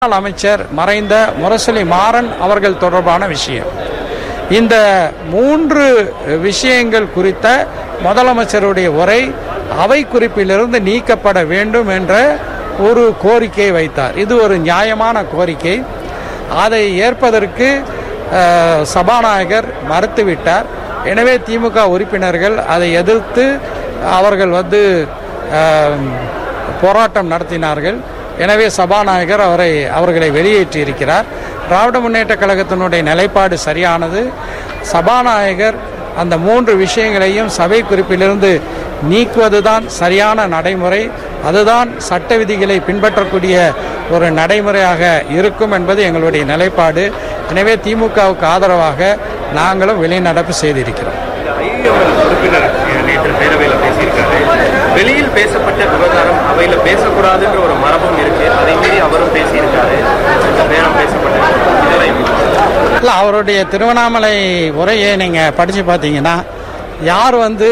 முன்னாள் அமைச்சர் மறைந்த முரசொலி மாறன் அவர்கள் தொடர்பான விஷயம் இந்த மூன்று விஷயங்கள் குறித்த முதலமைச்சருடைய உரை அவை குறிப்பிலிருந்து நீக்கப்பட வேண்டும் என்ற ஒரு கோரிக்கை வைத்தார் இது ஒரு நியாயமான கோரிக்கை அதை ஏற்பதற்கு அஹ், சபாநாயகர் மறுத்துவிட்டார் எனவே திமுக உறுப்பினர்கள் அதை எதிர்த்து அவர்கள் வந்து அஹ், போராட்டம் நடத்தினார்கள் எனவே சபாநாயகர் அவரை அவர்களை வெளியேற்றியிருக்கிறார் திராவிட முன்னேற்ற கழகத்தினுடைய நிலைப்பாடு சரியானது சபாநாயகர் அந்த மூன்று விஷயங்களையும் சபை குறிப்பிலிருந்து நீக்குவதுதான் சரியான நடைமுறை அதுதான் சட்ட விதிகளை பின்பற்றக்கூடிய ஒரு நடைமுறையாக இருக்கும் என்பது எங்களுடைய நிலைப்பாடு எனவே திமுகவுக்கு ஆதரவாக நாங்களும் வெளிநடப்பு செய்திருக்கிறோம் ஐஎம்எல் உறுப்பினர் நேற்று பேரவையில் பேசியிருக்காரு வெளியில் பேசப்பட்ட விவகாரம் அவையில பேசக்கூடாதுன்ற ஒரு மரபும் இருக்கு அதை மீறி அவரும் பேசியிருக்காரு இந்த பேரம் பேசப்பட்ட இதெல்லாம் எப்படி பார்க்கணும்? இல்லை அவருடைய திருவண்ணாமலை உரையை நீங்கள் படித்து பார்த்தீங்கன்னா யார் வந்து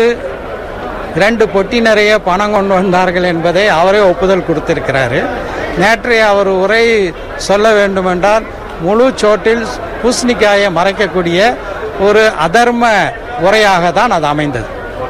இரண்டு பொட்டி நிறைய பணம் கொண்டு வந்தார்கள் என்பதை அவரே ஒப்புதல் கொடுத்திருக்கிறாரு நேற்றைய அவர் உரை சொல்ல வேண்டுமென்றால் முழு சோட்டில் பூசணிக்காயை மறைக்கக்கூடிய ஒரு அதர்ம உரையாக தான் அது அமைந்தது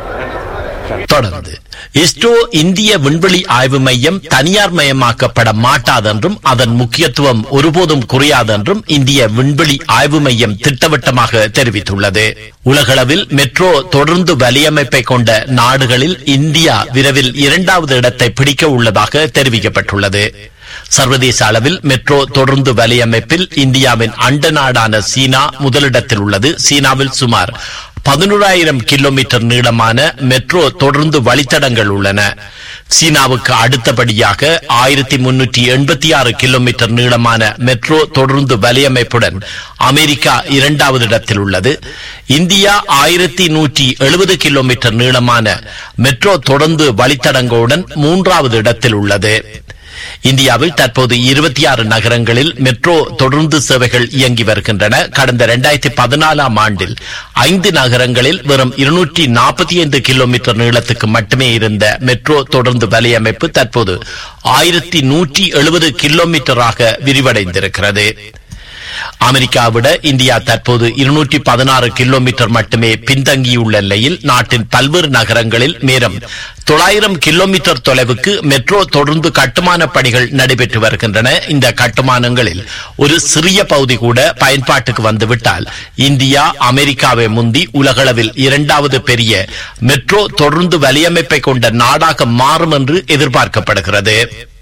தொடர்ந்து இஸ்ரோ இந்திய விண்வெளி ஆய்வு மையம் தனியார் மயமாக்கப்பட மாட்டாதென்றும் அதன் முக்கியத்துவம் ஒருபோதும் குறையாதென்றும் இந்திய விண்வெளி ஆய்வு மையம் திட்டவட்டமாக தெரிவித்துள்ளது உலகளவில் மெட்ரோ தொடர்ந்து வலியமைப்பை கொண்ட நாடுகளில் இந்தியா விரைவில் இரண்டாவது இடத்தை பிடிக்க உள்ளதாக தெரிவிக்கப்பட்டுள்ளது சர்வதேச அளவில் மெட்ரோ தொடர்ந்து வலையமைப்பில் இந்தியாவின் அண்ட நாடான சீனா முதலிடத்தில் உள்ளது சீனாவில் சுமார் பதினோராயிரம் கிலோமீட்டர் நீளமான மெட்ரோ தொடர்ந்து வழித்தடங்கள் உள்ளன சீனாவுக்கு அடுத்தபடியாக ஆயிரத்தி முன்னூற்றி எண்பத்தி ஆறு கிலோமீட்டர் நீளமான மெட்ரோ தொடர்ந்து வலையமைப்புடன் அமெரிக்கா இரண்டாவது இடத்தில் உள்ளது இந்தியா ஆயிரத்தி நூற்றி எழுபது கிலோமீட்டர் நீளமான மெட்ரோ தொடர்ந்து வழித்தடங்களுடன் மூன்றாவது இடத்தில் உள்ளது இந்தியாவில் தற்போது இருபத்தி ஆறு நகரங்களில் மெட்ரோ தொடர்ந்து சேவைகள் இயங்கி வருகின்றன கடந்த இரண்டாயிரத்தி பதினாலாம் ஆண்டில் ஐந்து நகரங்களில் வெறும் இருநூற்றி நாற்பத்தி ஐந்து கிலோமீட்டர் நீளத்துக்கு மட்டுமே இருந்த மெட்ரோ தொடர்ந்து வலையமைப்பு தற்போது ஆயிரத்தி நூற்றி எழுபது கிலோமீட்டராக விரிவடைந்திருக்கிறது அமெரிக்காவிட இந்தியா தற்போது இருநூற்றி பதினாறு கிலோமீட்டர் மட்டுமே பின்தங்கியுள்ள நிலையில் நாட்டின் பல்வேறு நகரங்களில் மேலும் தொள்ளாயிரம் கிலோமீட்டர் தொலைவுக்கு மெட்ரோ தொடர்ந்து கட்டுமான பணிகள் நடைபெற்று வருகின்றன இந்த கட்டுமானங்களில் ஒரு சிறிய பகுதி கூட பயன்பாட்டுக்கு வந்துவிட்டால் இந்தியா அமெரிக்காவை முந்தி உலகளவில் இரண்டாவது பெரிய மெட்ரோ தொடர்ந்து வலியமைப்பை கொண்ட நாடாக மாறும் என்று எதிர்பார்க்கப்படுகிறது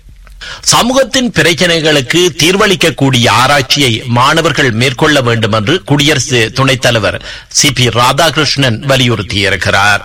சமூகத்தின் பிரச்சனைகளுக்கு தீர்வளிக்கக்கூடிய ஆராய்ச்சியை மாணவர்கள் மேற்கொள்ள வேண்டும் என்று குடியரசு துணைத் தலைவர் சி பி ராதாகிருஷ்ணன் வலியுறுத்தியிருக்கிறார்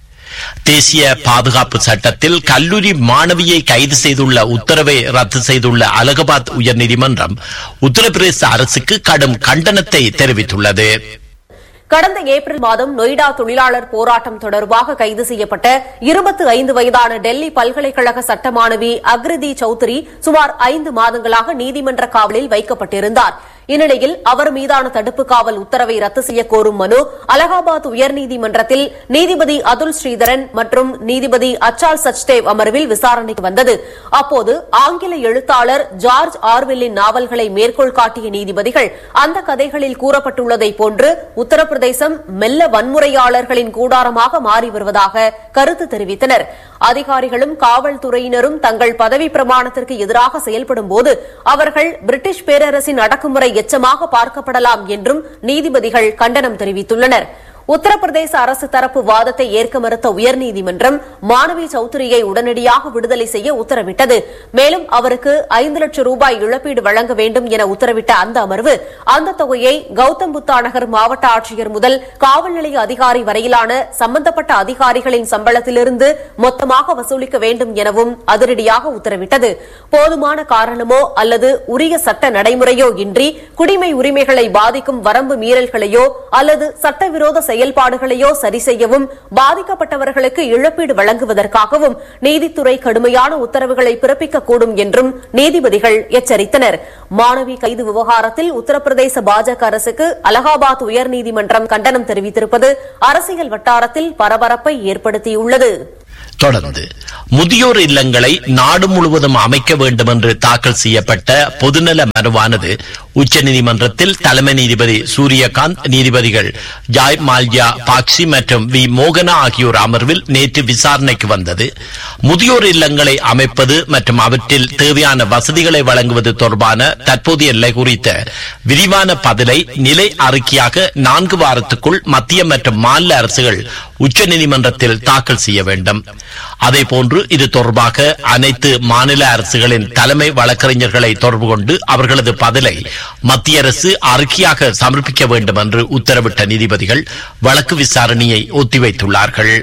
தேசிய பாதுகாப்பு சட்டத்தில் கல்லூரி மாணவியை கைது செய்துள்ள உத்தரவை ரத்து செய்துள்ள அலகாபாத் உயர்நீதிமன்றம் உத்தரப்பிரதேச அரசுக்கு கடும் கண்டனத்தை தெரிவித்துள்ளது கடந்த ஏப்ரல் மாதம் நொய்டா தொழிலாளர் போராட்டம் தொடர்பாக கைது செய்யப்பட்ட இருபத்தி ஐந்து வயதான டெல்லி பல்கலைக்கழக சட்ட மாணவி அக்ரிதி சௌத்ரி சுமார் ஐந்து மாதங்களாக நீதிமன்ற காவலில் வைக்கப்பட்டிருந்தார் இந்நிலையில் அவர் மீதான தடுப்பு காவல் உத்தரவை ரத்து செய்ய கோரும் மனு அலகாபாத் உயர்நீதிமன்றத்தில் நீதிபதி அதுல் ஸ்ரீதரன் மற்றும் நீதிபதி அச்சால் சச்தேவ் அமர்வில் விசாரணைக்கு வந்தது அப்போது ஆங்கில எழுத்தாளர் ஜார்ஜ் ஆர்வெல்லின் நாவல்களை மேற்கோள் காட்டிய நீதிபதிகள் அந்த கதைகளில் கூறப்பட்டுள்ளதை போன்று உத்தரப்பிரதேசம் மெல்ல வன்முறையாளர்களின் கூடாரமாக மாறி வருவதாக கருத்து தெரிவித்தனர் அதிகாரிகளும் காவல்துறையினரும் தங்கள் பதவி பிரமாணத்திற்கு எதிராக செயல்படும் போது அவர்கள் பிரிட்டிஷ் பேரரசின் அடக்குமுறை எச்சமாக பார்க்கப்படலாம் என்றும் நீதிபதிகள் கண்டனம் தெரிவித்துள்ளனர் உத்தரப்பிரதேச அரசு தரப்பு வாதத்தை ஏற்க மறுத்த உயர்நீதிமன்றம் மாணவி சௌத்ரியை உடனடியாக விடுதலை செய்ய உத்தரவிட்டது மேலும் அவருக்கு ஐந்து லட்சம் ரூபாய் இழப்பீடு வழங்க வேண்டும் என உத்தரவிட்ட அந்த அமர்வு அந்த தொகையை கௌதம் புத்தா நகர் மாவட்ட ஆட்சியர் முதல் காவல் நிலைய அதிகாரி வரையிலான சம்பந்தப்பட்ட அதிகாரிகளின் சம்பளத்திலிருந்து மொத்தமாக வசூலிக்க வேண்டும் எனவும் அதிரடியாக உத்தரவிட்டது போதுமான காரணமோ அல்லது உரிய சட்ட நடைமுறையோ இன்றி குடிமை உரிமைகளை பாதிக்கும் வரம்பு மீறல்களையோ அல்லது சட்டவிரோத செயல்பாடுகளையோ சரி செய்யவும் பாதிக்கப்பட்டவர்களுக்கு இழப்பீடு வழங்குவதற்காகவும் நீதித்துறை கடுமையான உத்தரவுகளை பிறப்பிக்கக்கூடும் என்றும் நீதிபதிகள் எச்சரித்தனர் மாணவி கைது விவகாரத்தில் உத்தரப்பிரதேச பாஜக அரசுக்கு அலகாபாத் உயர்நீதிமன்றம் கண்டனம் தெரிவித்திருப்பது அரசியல் வட்டாரத்தில் பரபரப்பை ஏற்படுத்தியுள்ளது தொடர்ந்து முதியோர் இல்லங்களை நாடு முழுவதும் அமைக்க வேண்டும் என்று தாக்கல் செய்யப்பட்ட பொதுநல மனுவானது உச்சநீதிமன்றத்தில் தலைமை நீதிபதி சூரியகாந்த் நீதிபதிகள் ஜாய் மால்யா பாக்சி மற்றும் வி மோகனா ஆகியோர் அமர்வில் நேற்று விசாரணைக்கு வந்தது முதியோர் இல்லங்களை அமைப்பது மற்றும் அவற்றில் தேவையான வசதிகளை வழங்குவது தொடர்பான தற்போதைய நிலை குறித்த விரிவான பதிலை நிலை அறிக்கையாக நான்கு வாரத்துக்குள் மத்திய மற்றும் மாநில அரசுகள் உச்சநீதிமன்றத்தில் தாக்கல் செய்ய வேண்டும் அதேபோன்று இது தொடர்பாக அனைத்து மாநில அரசுகளின் தலைமை வழக்கறிஞர்களை தொடர்பு கொண்டு அவர்களது பதிலை மத்திய அரசு அறிக்கையாக சமர்ப்பிக்க வேண்டும் என்று உத்தரவிட்ட நீதிபதிகள் வழக்கு விசாரணையை ஒத்திவைத்துள்ளார்கள்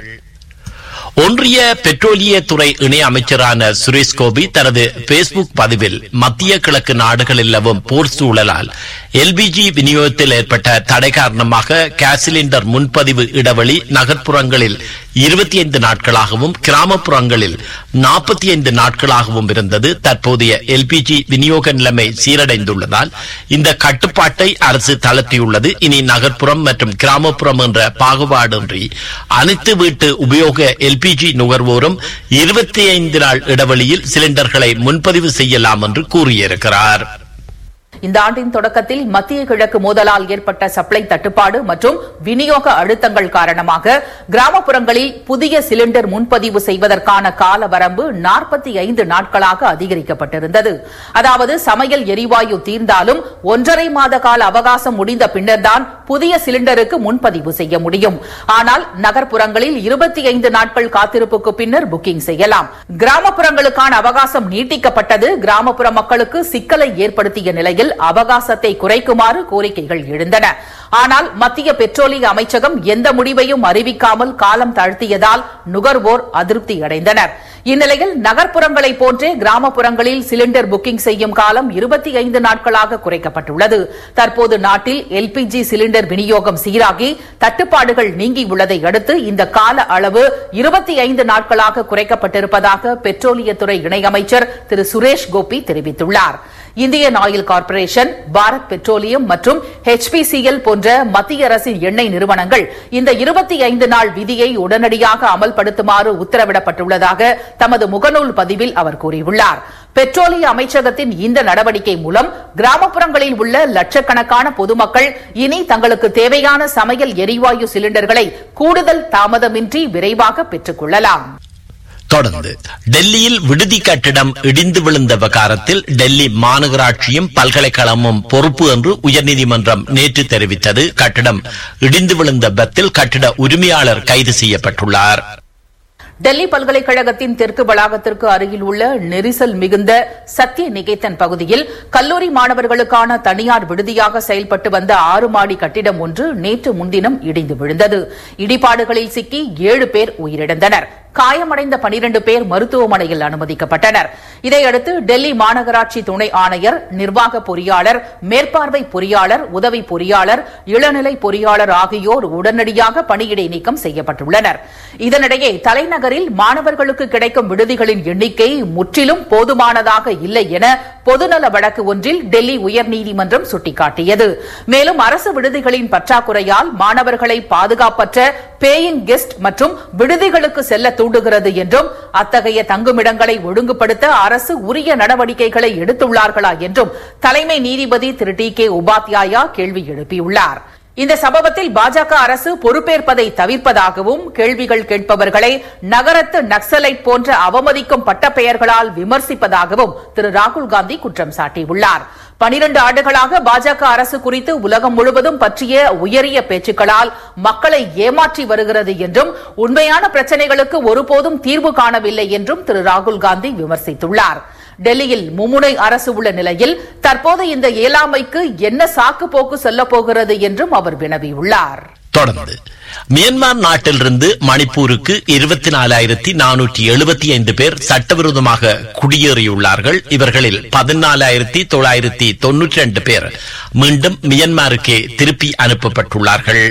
ஒன்றிய பெட்ரோலியத்துறை இணை அமைச்சரான சுரேஷ் கோபி தனது பேஸ்புக் பதிவில் மத்திய கிழக்கு நாடுகளில் நிலவும் போர் சூழலால் எல்பிஜி விநியோகத்தில் ஏற்பட்ட தடை காரணமாக கேஸ் சிலிண்டர் முன்பதிவு இடைவெளி நகர்ப்புறங்களில் இருபத்தி ஐந்து நாட்களாகவும் கிராமப்புறங்களில் நாற்பத்தி ஐந்து நாட்களாகவும் இருந்தது தற்போதைய எல்பிஜி விநியோக நிலைமை சீரடைந்துள்ளதால் இந்த கட்டுப்பாட்டை அரசு தளர்த்தியுள்ளது இனி நகர்ப்புறம் மற்றும் கிராமப்புறம் என்ற பாகுபாடின்றி அனைத்து வீட்டு உபயோக எல்பிஜி நுகர்வோரும் இருபத்தி ஐந்து நாள் இடைவெளியில் சிலிண்டர்களை முன்பதிவு செய்யலாம் என்று கூறியிருக்கிறார் இந்த ஆண்டின் தொடக்கத்தில் மத்திய கிழக்கு மோதலால் ஏற்பட்ட சப்ளை தட்டுப்பாடு மற்றும் விநியோக அழுத்தங்கள் காரணமாக கிராமப்புறங்களில் புதிய சிலிண்டர் முன்பதிவு செய்வதற்கான கால வரம்பு நாற்பத்தி ஐந்து நாட்களாக அதிகரிக்கப்பட்டிருந்தது அதாவது சமையல் எரிவாயு தீர்ந்தாலும் ஒன்றரை மாத கால அவகாசம் முடிந்த பின்னர்தான் புதிய சிலிண்டருக்கு முன்பதிவு செய்ய முடியும் ஆனால் நகர்ப்புறங்களில் இருபத்தி ஐந்து நாட்கள் காத்திருப்புக்கு பின்னர் புக்கிங் செய்யலாம் கிராமப்புறங்களுக்கான அவகாசம் நீட்டிக்கப்பட்டது கிராமப்புற மக்களுக்கு சிக்கலை ஏற்படுத்திய நிலையில் அவகாசத்தை குறைக்குமாறு கோரிக்கைகள் எழுந்தன ஆனால் மத்திய பெட்ரோலிய அமைச்சகம் எந்த முடிவையும் அறிவிக்காமல் காலம் தாழ்த்தியதால் நுகர்வோர் அதிருப்தி அடைந்தனர் இந்நிலையில் நகர்ப்புறங்களைப் போன்றே கிராமப்புறங்களில் சிலிண்டர் புக்கிங் செய்யும் காலம் இருபத்தி ஐந்து நாட்களாக குறைக்கப்பட்டுள்ளது தற்போது நாட்டில் எல்பிஜி சிலிண்டர் விநியோகம் சீராகி தட்டுப்பாடுகள் நீங்கியுள்ளதை அடுத்து இந்த கால அளவு இருபத்தி ஐந்து நாட்களாக குறைக்கப்பட்டிருப்பதாக பெட்ரோலியத்துறை இணையமைச்சர் திரு சுரேஷ் கோபி தெரிவித்துள்ளார் Indian oil corporation Bharat petroleum மற்றும் ஹெச்பிசிஎல் போன்ற மத்திய அரசின் எண்ணெய் நிறுவனங்கள் இந்த இருபத்தி ஐந்து நாள் விதியை உடனடியாக அமல்படுத்துமாறு உத்தரவிடப்பட்டுள்ளதாக தமது முகநூல் பதிவில் அவர் கூறியுள்ளார் பெட்ரோலிய அமைச்சகத்தின் இந்த நடவடிக்கை மூலம் கிராமப்புறங்களில் உள்ள லட்சக்கணக்கான பொதுமக்கள் இனி தங்களுக்கு தேவையான சமையல் எரிவாயு சிலிண்டர்களை கூடுதல் தாமதமின்றி விரைவாக பெற்றுக் கொள்ளலாம் தொடர்ந்து டெல்லியில் விடுதி கட்டிடம் இடிந்து விழுந்த விவகாரத்தில் டெல்லி மாநகராட்சியும் பல்கலைக்கழகமும் பொறுப்பு என்று உயர்நீதிமன்றம் நேற்று தெரிவித்தது கட்டிடம் இடிந்து விழுந்த விபத்தில் கட்டிட உரிமையாளர் கைது செய்யப்பட்டுள்ளார் டெல்லி பல்கலைக்கழகத்தின் தெற்கு வளாகத்திற்கு அருகில் உள்ள நெரிசல் மிகுந்த சத்திய நிகேதன் பகுதியில் கல்லூரி மாணவர்களுக்கான தனியார் விடுதியாக செயல்பட்டு வந்த ஆறு மாடி கட்டிடம் ஒன்று நேற்று முன்தினம் இடிந்து விழுந்தது இடிபாடுகளில் சிக்கி ஏழு பேர் உயிரிழந்தனர் காயமடைந்த பனிரண்டு பேர் மருத்துவமனையில் அனுமதிக்கப்பட்டனர் இதையடுத்து டெல்லி மாநகராட்சி துணை ஆணையர் நிர்வாக பொறியாளர் மேற்பார்வை பொறியாளர் உதவி பொறியாளர் இளநிலை பொறியாளர் ஆகியோர் உடனடியாக பணியிடை நீக்கம் செய்யப்பட்டுள்ளனர் இதனிடையே தலைநகரில் மாணவர்களுக்கு கிடைக்கும் விடுதிகளின் எண்ணிக்கை முற்றிலும் போதுமானதாக இல்லை என பொதுநல வழக்கு ஒன்றில் டெல்லி உயர்நீதிமன்றம் சுட்டிக்காட்டியது மேலும் அரசு விடுதிகளின் பற்றாக்குறையால் மாணவர்களை பாதுகாப்பற்ற பேயிங் கெஸ்ட் மற்றும் விடுதிகளுக்கு செல்ல தூண்டுகிறது என்றும் அத்தகைய தங்குமிடங்களை ஒழுங்குபடுத்த அரசு உரிய நடவடிக்கைகளை எடுத்துள்ளார்களா என்றும் தலைமை நீதிபதி திரு டி கே உபாத்யாயா கேள்வி எழுப்பியுள்ளார் இந்த சம்பவத்தில் பாஜக அரசு பொறுப்பேற்பதை தவிர்ப்பதாகவும் கேள்விகள் கேட்பவர்களை நகரத்து நக்சலைட் போன்ற அவமதிக்கும் பட்டப்பெயர்களால் விமர்சிப்பதாகவும் திரு ராகுல் காந்தி குற்றம் சாட்டியுள்ளார் பனிரண்டு ஆண்டுகளாக பாஜக அரசு குறித்து உலகம் முழுவதும் பற்றிய உயரிய பேச்சுக்களால் மக்களை ஏமாற்றி வருகிறது என்றும் உண்மையான பிரச்சனைகளுக்கு ஒருபோதும் தீர்வு காணவில்லை என்றும் திரு ராகுல் காந்தி விமர்சித்துள்ளார் டெல்லியில் மும்முனை அரசு உள்ள நிலையில் தற்போது இந்த இயலாமைக்கு என்ன சாக்கு போக்கு சொல்லப் போகிறது என்றும் அவர் வினவியுள்ளார் தொடர்ந்து மியான்மர் நாட்டிலிருந்து மணிப்பூருக்கு இருபத்தி நாலாயிரத்தி நானூற்றி எழுபத்தி ஐந்து பேர் சட்டவிரோதமாக குடியேறியுள்ளார்கள் இவர்களில் பதினாலாயிரத்தி தொள்ளாயிரத்தி தொன்னூற்றி ரெண்டு பேர் மீண்டும் மியான்மருக்கே திருப்பி அனுப்பப்பட்டுள்ளார்கள்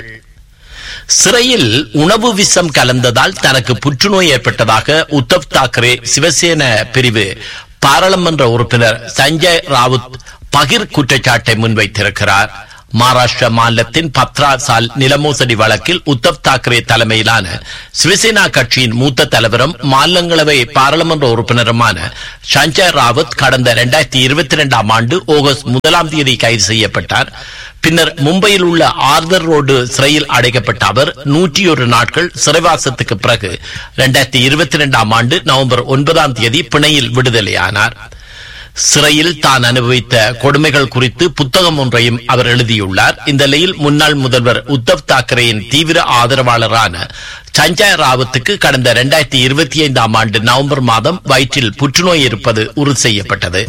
சிறையில் உணவு விஷம் கலந்ததால் தனக்கு புற்றுநோய் ஏற்பட்டதாக உத்தவ் தாக்கரே சிவசேன பிரிவு பாராளுமன்ற உறுப்பினர் சஞ்சய் ராவுத் பகிர் குற்றச்சாட்டை முன்வைத்திருக்கிறார் மகாராஷ்டிரா மாநிலத்தின் பத்ரா சால் நிலமோசடி வழக்கில் உத்தவ் தாக்கரே தலைமையிலான சிவசேனா கட்சியின் மூத்த தலைவரும் மாநிலங்களவை பாராளுமன்ற உறுப்பினருமான சஞ்சய் ராவத் கடந்த இரண்டாயிரத்தி இருபத்தி இரண்டாம் ஆண்டு ஆகஸ்ட் முதலாம் தேதி கைது செய்யப்பட்டார் பின்னர் மும்பையில் உள்ள ஆர்தர் ரோடு சிறையில் அடைக்கப்பட்ட அவர் நூற்றி ஒரு நாட்கள் சிறைவாசத்துக்கு பிறகு இரண்டாயிரத்தி இருபத்தி இரண்டாம் ஆண்டு நவம்பர் ஒன்பதாம் தேதி பிணையில் விடுதலையானார் சிறையில் தான் அனுபவித்த கொடுமைகள் குறித்து புத்தகம் ஒன்றையும் அவர் எழுதியுள்ளார் இந்த நிலையில் முன்னாள் முதல்வர் உத்தவ் தாக்கரேயின் தீவிர ஆதரவாளரான சஞ்சய் ராவத்துக்கு கடந்த இரண்டாயிரத்தி இருபத்தி ஐந்தாம் ஆண்டு நவம்பர் மாதம் வயிற்றில் புற்றுநோய் இருப்பது உறுதி செய்யப்பட்டது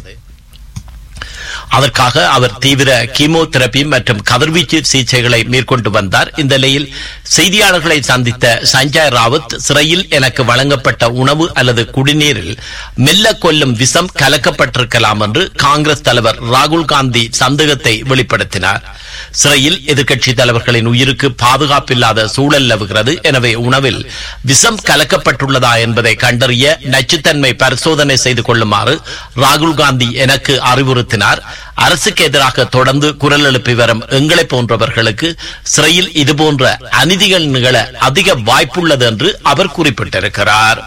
அதற்காக அவர் தீவிர கீமோதெரபி மற்றும் கதிர்வீச்சு சிகிச்சைகளை மேற்கொண்டு வந்தார் இந்த நிலையில் செய்தியாளர்களை சந்தித்த சஞ்சய் ராவத் சிறையில் எனக்கு வழங்கப்பட்ட உணவு அல்லது குடிநீரில் மெல்ல கொல்லும் விஷம் கலக்கப்பட்டிருக்கலாம் என்று காங்கிரஸ் தலைவர் ராகுல் காந்தி சந்தேகத்தை வெளிப்படுத்தினார் சிறையில் எதிர்க்கட்சி தலைவர்களின் உயிருக்கு பாதுகாப்பில்லாத சூழல் நிலவுகிறது எனவே உணவில் விஷம் கலக்கப்பட்டுள்ளதா என்பதை கண்டறிய நச்சுத்தன்மை பரிசோதனை செய்து கொள்ளுமாறு ராகுல் காந்தி எனக்கு அறிவுறுத்தினார் அரசுக்கு எதிராக தொடர்ந்து குரல் எழுப்பி வரும் எங்களை போன்றவர்களுக்கு சிறையில் இதுபோன்ற அநீதிகள் நிகழ அதிக வாய்ப்புள்ளது என்று அவர் குறிப்பிட்டிருக்கிறார்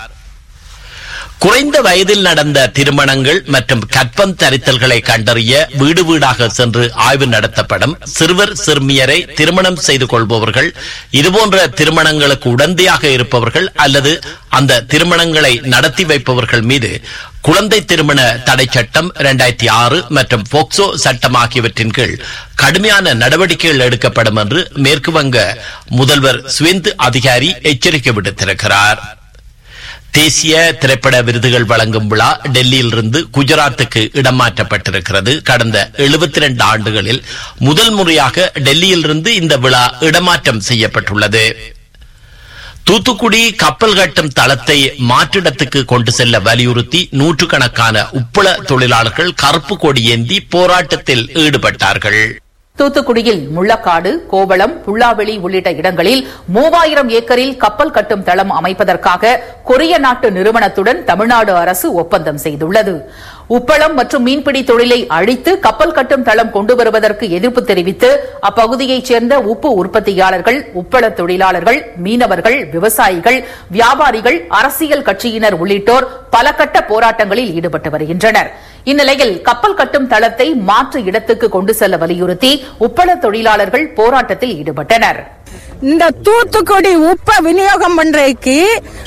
குறைந்த வயதில் நடந்த திருமணங்கள் மற்றும் கற்பம் தரித்தல்களை கண்டறிய வீடு வீடாக சென்று ஆய்வு நடத்தப்படும் சிறுவர் சிறுமியரை திருமணம் செய்து கொள்பவர்கள் இதுபோன்ற திருமணங்களுக்கு உடந்தையாக இருப்பவர்கள் அல்லது அந்த திருமணங்களை நடத்தி வைப்பவர்கள் மீது குழந்தை திருமண தடை சட்டம் இரண்டாயிரத்தி ஆறு மற்றும் போக்சோ சட்டம் ஆகியவற்றின் கீழ் கடுமையான நடவடிக்கைகள் எடுக்கப்படும் என்று மேற்கு வங்க முதல்வர் சுவேந்து அதிகாரி எச்சரிக்கை விடுத்திருக்கிறார் தேசிய திரைப்பட விருதுகள் வழங்கும் விழா டெல்லியிலிருந்து குஜராத்துக்கு இடமாற்றப்பட்டிருக்கிறது கடந்த எழுபத்தி இரண்டு ஆண்டுகளில் முதல் முறையாக டெல்லியிலிருந்து இந்த விழா இடமாற்றம் செய்யப்பட்டுள்ளது தூத்துக்குடி கப்பல் கட்டும் தளத்தை மாற்றிடத்துக்கு கொண்டு செல்ல வலியுறுத்தி நூற்றுக்கணக்கான உப்பள தொழிலாளர்கள் கருப்பு கொடி ஏந்தி போராட்டத்தில் ஈடுபட்டார்கள் தூத்துக்குடியில் முள்ளக்காடு கோவளம் புல்லாவெளி உள்ளிட்ட இடங்களில் மூவாயிரம் ஏக்கரில் கப்பல் கட்டும் தளம் அமைப்பதற்காக கொரிய நாட்டு நிறுவனத்துடன் தமிழ்நாடு அரசு ஒப்பந்தம் செய்துள்ளது உப்பளம் மற்றும் மீன்பிடி தொழிலை அழித்து கப்பல் கட்டும் தளம் கொண்டு வருவதற்கு எதிர்ப்பு தெரிவித்து அப்பகுதியைச் சேர்ந்த உப்பு உற்பத்தியாளர்கள் உப்பள தொழிலாளர்கள் மீனவர்கள் விவசாயிகள் வியாபாரிகள் அரசியல் கட்சியினர் உள்ளிட்டோர் பல கட்ட போராட்டங்களில் ஈடுபட்டு வருகின்றனர் இந்நிலையில் கப்பல் கட்டும் தளத்தை மாற்று இடத்துக்கு கொண்டு செல்ல வலியுறுத்தி உப்பள தொழிலாளர்கள் போராட்டத்தில் ஈடுபட்டனர் இந்த தூத்துக்குடி உப்ப விநியோகம் பண்றதுக்கு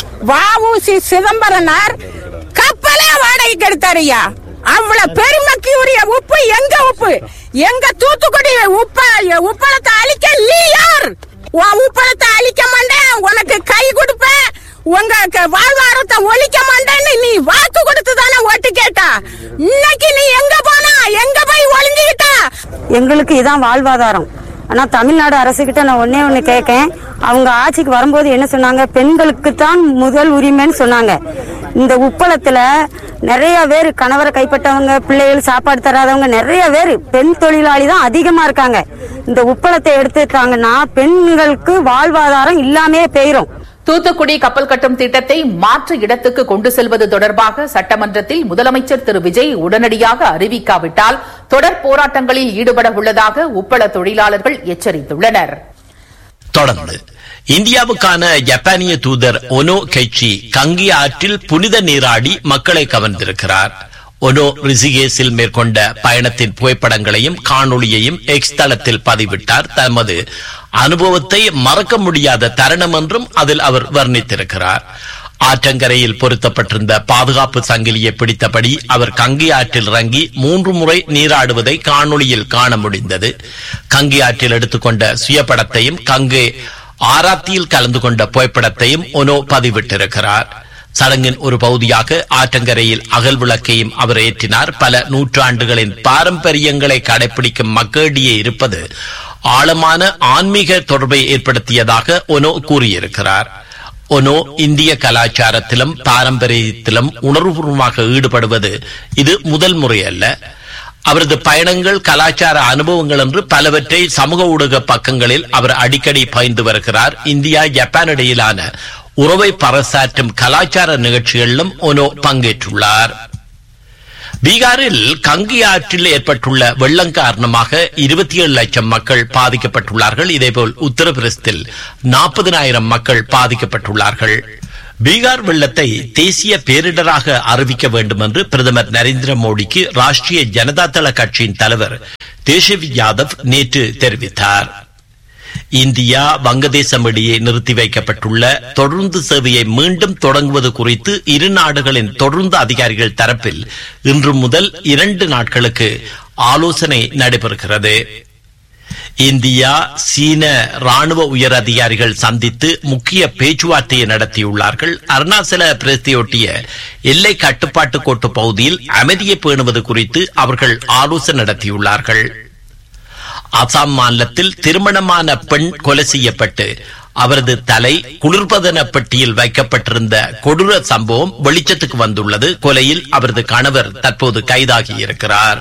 வஉசி சிதம்பரனார் கப்பலே வாடகைக்கு எடுத்தாருயா அவ்வளவு பெருமைக்கு உரிய உப்பு எங்க உப்பு எங்க தூத்துக்குடி உப்ப உப்பளத்தை அழிக்க நீ யார் உன் உப்பளத்தை அழிக்க மாட்டேன் உனக்கு கை கொடுப்பேன் உங்க க- வாழ்வாரத்தை ஒழிக்க மாட்டேன்னு நீ வாக்கு கொடுத்து தானே ஓட்டு கேட்டா இன்னைக்கு நீ எங்க போனா எங்க போய் ஒளிஞ்சுக்கிட்டா எங்களுக்கு இதான் வாழ்வாதாரம் ஆனா தமிழ்நாடு அரசுகிட்ட நான் ஒன்னே ஒண்ணு கேட்கேன் அவங்க ஆட்சிக்கு வரும்போது என்ன சொன்னாங்க பெண்களுக்கு தான் முதல் உரிமைன்னு சொன்னாங்க இந்த உப்பளத்துல நிறைய பேர் கணவரை கைப்பற்றவங்க பிள்ளைகள் சாப்பாடு தராதவங்க நிறைய பேர் பெண் தொழிலாளி தான் அதிகமா இருக்காங்க இந்த உப்பளத்தை எடுத்துட்டாங்கன்னா பெண்களுக்கு வாழ்வாதாரம் இல்லாமே போயிரும் தூத்துக்குடி கப்பல் கட்டும் திட்டத்தை மாற்று இடத்துக்கு கொண்டு செல்வது தொடர்பாக சட்டமன்றத்தில் முதலமைச்சர் திரு விஜய் உடனடியாக அறிவிக்காவிட்டால் தொடர் போராட்டங்களில் ஈடுபட உள்ளதாக உப்பள தொழிலாளர்கள் எச்சரித்துள்ளனர் தொடர்ந்து இந்தியாவுக்கான ஜப்பானிய தூதர் ஒனோ கெச்சி கங்கி ஆற்றில் புனித நீராடி மக்களை கவர்ந்திருக்கிறார் ஒனோ ரிஷிகேஸில் மேற்கொண்ட பயணத்தின் புகைப்படங்களையும் காணொளியையும் எக்ஸ் தளத்தில் பதிவிட்டார் தமது அனுபவத்தை மறக்க முடியாத தருணம் என்றும் அதில் அவர் வர்ணித்திருக்கிறார் ஆற்றங்கரையில் பொருத்தப்பட்டிருந்த பாதுகாப்பு சங்கிலியை பிடித்தபடி அவர் கங்கி ஆற்றில் இறங்கி மூன்று முறை நீராடுவதை காணொளியில் காண முடிந்தது கங்கி ஆற்றில் எடுத்துக்கொண்ட சுயப்படத்தையும் கங்கை ஆராத்தியில் கலந்து கொண்ட புகைப்படத்தையும் ஒனோ பதிவிட்டிருக்கிறார் சடங்கின் ஒரு பகுதியாக ஆற்றங்கரையில் அகல் விளக்கையும் அவர் ஏற்றினார் பல நூற்றாண்டுகளின் பாரம்பரியங்களை கடைபிடிக்கும் மக்களிடையே இருப்பது ஆழமான ஆன்மீக தொடர்பை ஏற்படுத்தியதாக ஒனோ கூறியிருக்கிறார் ஒனோ இந்திய கலாச்சாரத்திலும் பாரம்பரியத்திலும் உணர்வுபூர்வமாக ஈடுபடுவது இது முதல் முறை அல்ல அவரது பயணங்கள் கலாச்சார அனுபவங்கள் என்று பலவற்றை சமூக ஊடக பக்கங்களில் அவர் அடிக்கடி பகிர்ந்து வருகிறார் இந்தியா ஜப்பான் இடையிலான உறவை பறைசாற்றும் கலாச்சார நிகழ்ச்சிகளிலும் ஒனோ பங்கேற்றுள்ளார் பீகாரில் கங்கி ஆற்றில் ஏற்பட்டுள்ள வெள்ளம் காரணமாக இருபத்தி ஏழு லட்சம் மக்கள் பாதிக்கப்பட்டுள்ளார்கள் இதேபோல் உத்தரப்பிரதேசத்தில் நாற்பதினாயிரம் மக்கள் பாதிக்கப்பட்டுள்ளார்கள் பீகார் வெள்ளத்தை தேசிய பேரிடராக அறிவிக்க வேண்டும் என்று பிரதமர் நரேந்திர மோடிக்கு ராஷ்டிரிய ஜனதா தள கட்சியின் தலைவர் தேஜஸ்வி யாதவ் நேற்று தெரிவித்தார் இந்தியா வங்கதேசம் இடையே நிறுத்தி வைக்கப்பட்டுள்ள தொடர்ந்து சேவையை மீண்டும் தொடங்குவது குறித்து இரு நாடுகளின் தொடர்ந்து அதிகாரிகள் தரப்பில் இன்று முதல் இரண்டு நாட்களுக்கு ஆலோசனை நடைபெறுகிறது இந்தியா சீன ராணுவ உயர் அதிகாரிகள் சந்தித்து முக்கிய பேச்சுவார்த்தையை நடத்தியுள்ளார்கள் அருணாச்சல பிரதேசத்தையொட்டிய எல்லை கட்டுப்பாட்டு கோட்டு பகுதியில் அமைதியை பேணுவது குறித்து அவர்கள் ஆலோசனை நடத்தியுள்ளார்கள் அசாம் மாநிலத்தில் திருமணமான பெண் கொலை செய்யப்பட்டு அவரது தலை குளிர்பதன பெட்டியில் வைக்கப்பட்டிருந்த கொடூர சம்பவம் வெளிச்சத்துக்கு வந்துள்ளது கொலையில் அவரது கணவர் தற்போது கைதாகி இருக்கிறார்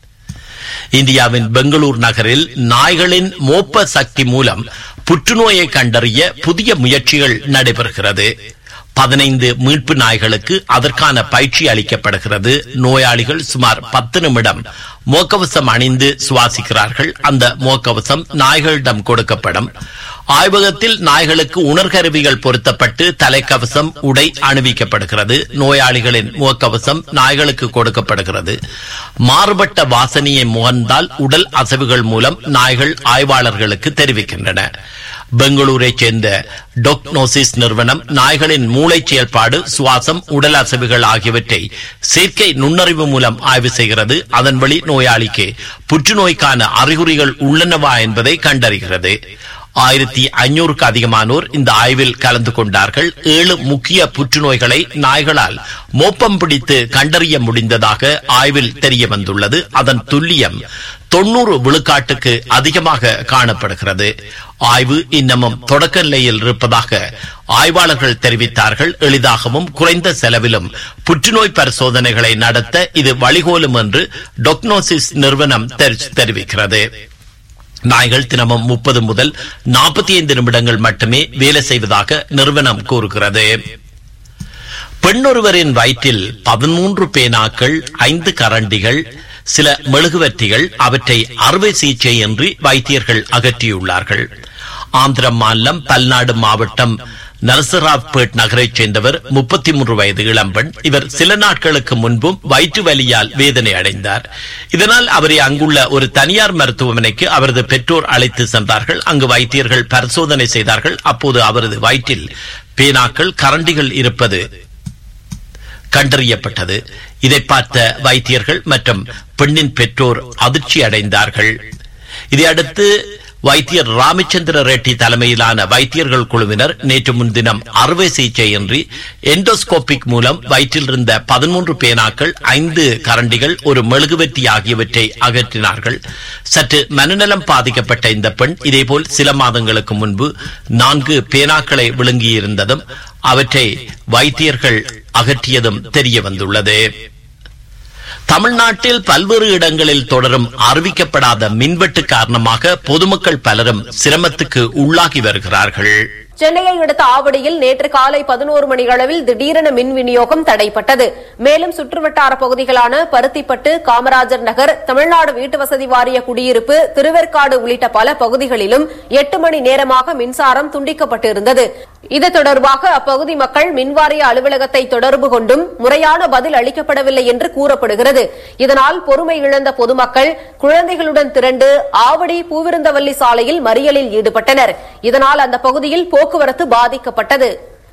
இந்தியாவின் பெங்களூர் நகரில் நாய்களின் மோப்ப சக்தி மூலம் புற்றுநோயை கண்டறிய புதிய முயற்சிகள் நடைபெறுகிறது பதினைந்து மீட்பு நாய்களுக்கு அதற்கான பயிற்சி அளிக்கப்படுகிறது நோயாளிகள் சுமார் பத்து நிமிடம் முகக்கவசம் அணிந்து சுவாசிக்கிறார்கள் அந்த முகக்கவசம் நாய்களிடம் கொடுக்கப்படும் ஆய்வகத்தில் நாய்களுக்கு உணர்கருவிகள் பொருத்தப்பட்டு தலைக்கவசம் உடை அணிவிக்கப்படுகிறது நோயாளிகளின் முகக்கவசம் நாய்களுக்கு கொடுக்கப்படுகிறது மாறுபட்ட வாசனையை முகர்ந்தால் உடல் அசைவுகள் மூலம் நாய்கள் ஆய்வாளர்களுக்கு தெரிவிக்கின்றன பெங்களூரைச் சேர்ந்த டொக்னோசிஸ் நிறுவனம் நாய்களின் மூளை செயல்பாடு சுவாசம் உடல் அசைவுகள் ஆகியவற்றை செயற்கை நுண்ணறிவு மூலம் ஆய்வு செய்கிறது அதன் வழி நோயாளிக்கு புற்றுநோய்க்கான அறிகுறிகள் உள்ளனவா என்பதை கண்டறிகிறது ஆயிரத்தி ஐநூறுக்கு அதிகமானோர் இந்த ஆய்வில் கலந்து கொண்டார்கள் ஏழு முக்கிய புற்றுநோய்களை நாய்களால் மோப்பம் பிடித்து கண்டறிய முடிந்ததாக ஆய்வில் தெரிய வந்துள்ளது அதன் துல்லியம் தொன்னூறு விழுக்காட்டுக்கு அதிகமாக காணப்படுகிறது ஆய்வு இன்னமும் தொடக்க நிலையில் இருப்பதாக ஆய்வாளர்கள் தெரிவித்தார்கள் எளிதாகவும் குறைந்த செலவிலும் புற்றுநோய் பரிசோதனைகளை நடத்த இது வழிகோலும் என்று டொக்னோசிஸ் நிறுவனம் தெரிவிக்கிறது நாய்கள் தினமும் முப்பது முதல் நாற்பத்தி ஐந்து நிமிடங்கள் மட்டுமே வேலை செய்வதாக நிறுவனம் கூறுகிறது பெண்ணொருவரின் வயிற்றில் பதிமூன்று பேனாக்கள் ஐந்து கரண்டிகள் சில மெழுகுவர்த்திகள் அவற்றை அறுவை சிகிச்சையின்றி வைத்தியர்கள் அகற்றியுள்ளார்கள் ஆந்திர மாநிலம் பல்நாடு மாவட்டம் நரசராவ்பேட் நகரைச் சேர்ந்தவர் முப்பத்தி மூன்று வயது இளம்பெண் இவர் சில நாட்களுக்கு முன்பும் வயிற்று வலியால் வேதனை அடைந்தார் இதனால் அவரை அங்குள்ள ஒரு தனியார் மருத்துவமனைக்கு அவரது பெற்றோர் அழைத்து சென்றார்கள் அங்கு வைத்தியர்கள் பரிசோதனை செய்தார்கள் அப்போது அவரது வயிற்றில் பேனாக்கள் கரண்டிகள் இருப்பது கண்டறியப்பட்டது இதை பார்த்த வைத்தியர்கள் மற்றும் பெண்ணின் பெற்றோர் அதிர்ச்சி அடைந்தார்கள் இதையடுத்து வைத்தியர் ராமச்சந்திர ரெட்டி தலைமையிலான வைத்தியர்கள் குழுவினர் நேற்று முன்தினம் அறுவை சிகிச்சையின்றி எண்டோஸ்கோபிக் மூலம் வயிற்றில் இருந்த பதிமூன்று பேனாக்கள் ஐந்து கரண்டிகள் ஒரு மெழுகுவர்த்தி ஆகியவற்றை அகற்றினார்கள் சற்று மனநலம் பாதிக்கப்பட்ட இந்த பெண் இதேபோல் சில மாதங்களுக்கு முன்பு நான்கு பேனாக்களை விழுங்கியிருந்ததும் அவற்றை வைத்தியர்கள் அகற்றியதும் தெரிய வந்துள்ளது தமிழ்நாட்டில் பல்வேறு இடங்களில் தொடரும் அறிவிக்கப்படாத மின்வெட்டு காரணமாக பொதுமக்கள் பலரும் சிரமத்துக்கு உள்ளாகி வருகிறார்கள் சென்னையை அடுத்த ஆவடியில் நேற்று காலை பதினோரு மணி அளவில் திடீரென மின் விநியோகம் தடைப்பட்டது மேலும் சுற்றுவட்டார பகுதிகளான பருத்திப்பட்டு காமராஜர் நகர் தமிழ்நாடு வீட்டு வசதி வாரிய குடியிருப்பு திருவேற்காடு உள்ளிட்ட பல பகுதிகளிலும் எட்டு மணி நேரமாக மின்சாரம் துண்டிக்கப்பட்டிருந்தது இது தொடர்பாக அப்பகுதி மக்கள் மின்வாரிய அலுவலகத்தை தொடர்பு கொண்டும் முறையான பதில் அளிக்கப்படவில்லை என்று கூறப்படுகிறது இதனால் பொறுமை இழந்த பொதுமக்கள் குழந்தைகளுடன் திரண்டு ஆவடி பூவிருந்தவல்லி சாலையில் மறியலில் ஈடுபட்டனர் இதனால் அந்த பகுதியில் போக்குவரத்து பாதிக்கப்பட்டது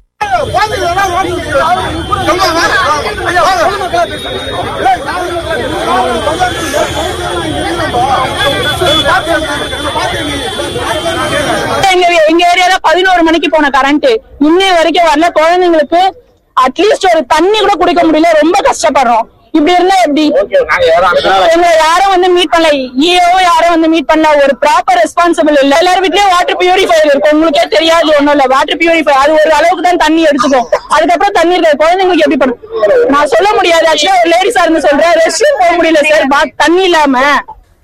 எங்க எங்க ஏரியால பதினோரு மணிக்கு போன கரண்ட் இன்னை வரைக்கும் வரல குழந்தைங்களுக்கு அட்லீஸ்ட் ஒரு தண்ணி கூட குடிக்க முடியல ரொம்ப கஷ்டப்படுறோம் இப்படி இருந்தா எப்படி எங்களை யாரும் வந்து மீட் பண்ணல ஈஓ யாரும் வந்து மீட் பண்ணல ஒரு ப்ராப்பர் ரெஸ்பான்சிபிள் இல்ல எல்லாரும் வீட்லயும் வாட்டர் பியூரிஃபையர் இருக்கு உங்களுக்கே தெரியாது ஒண்ணும் இல்ல வாட்டர் பியூரிஃபை அது ஒரு அளவுக்கு தான் தண்ணி எடுத்துக்கும் அதுக்கப்புறம் தண்ணி இருக்காது குழந்தைங்களுக்கு எப்படி பண்ணும் நான் சொல்ல முடியாது ஆக்சுவலா ஒரு லேடிஸா இருந்து சொல்றேன் ரெஸ்ட் ரூம் போக முடியல சார் தண்ணி இல்லாம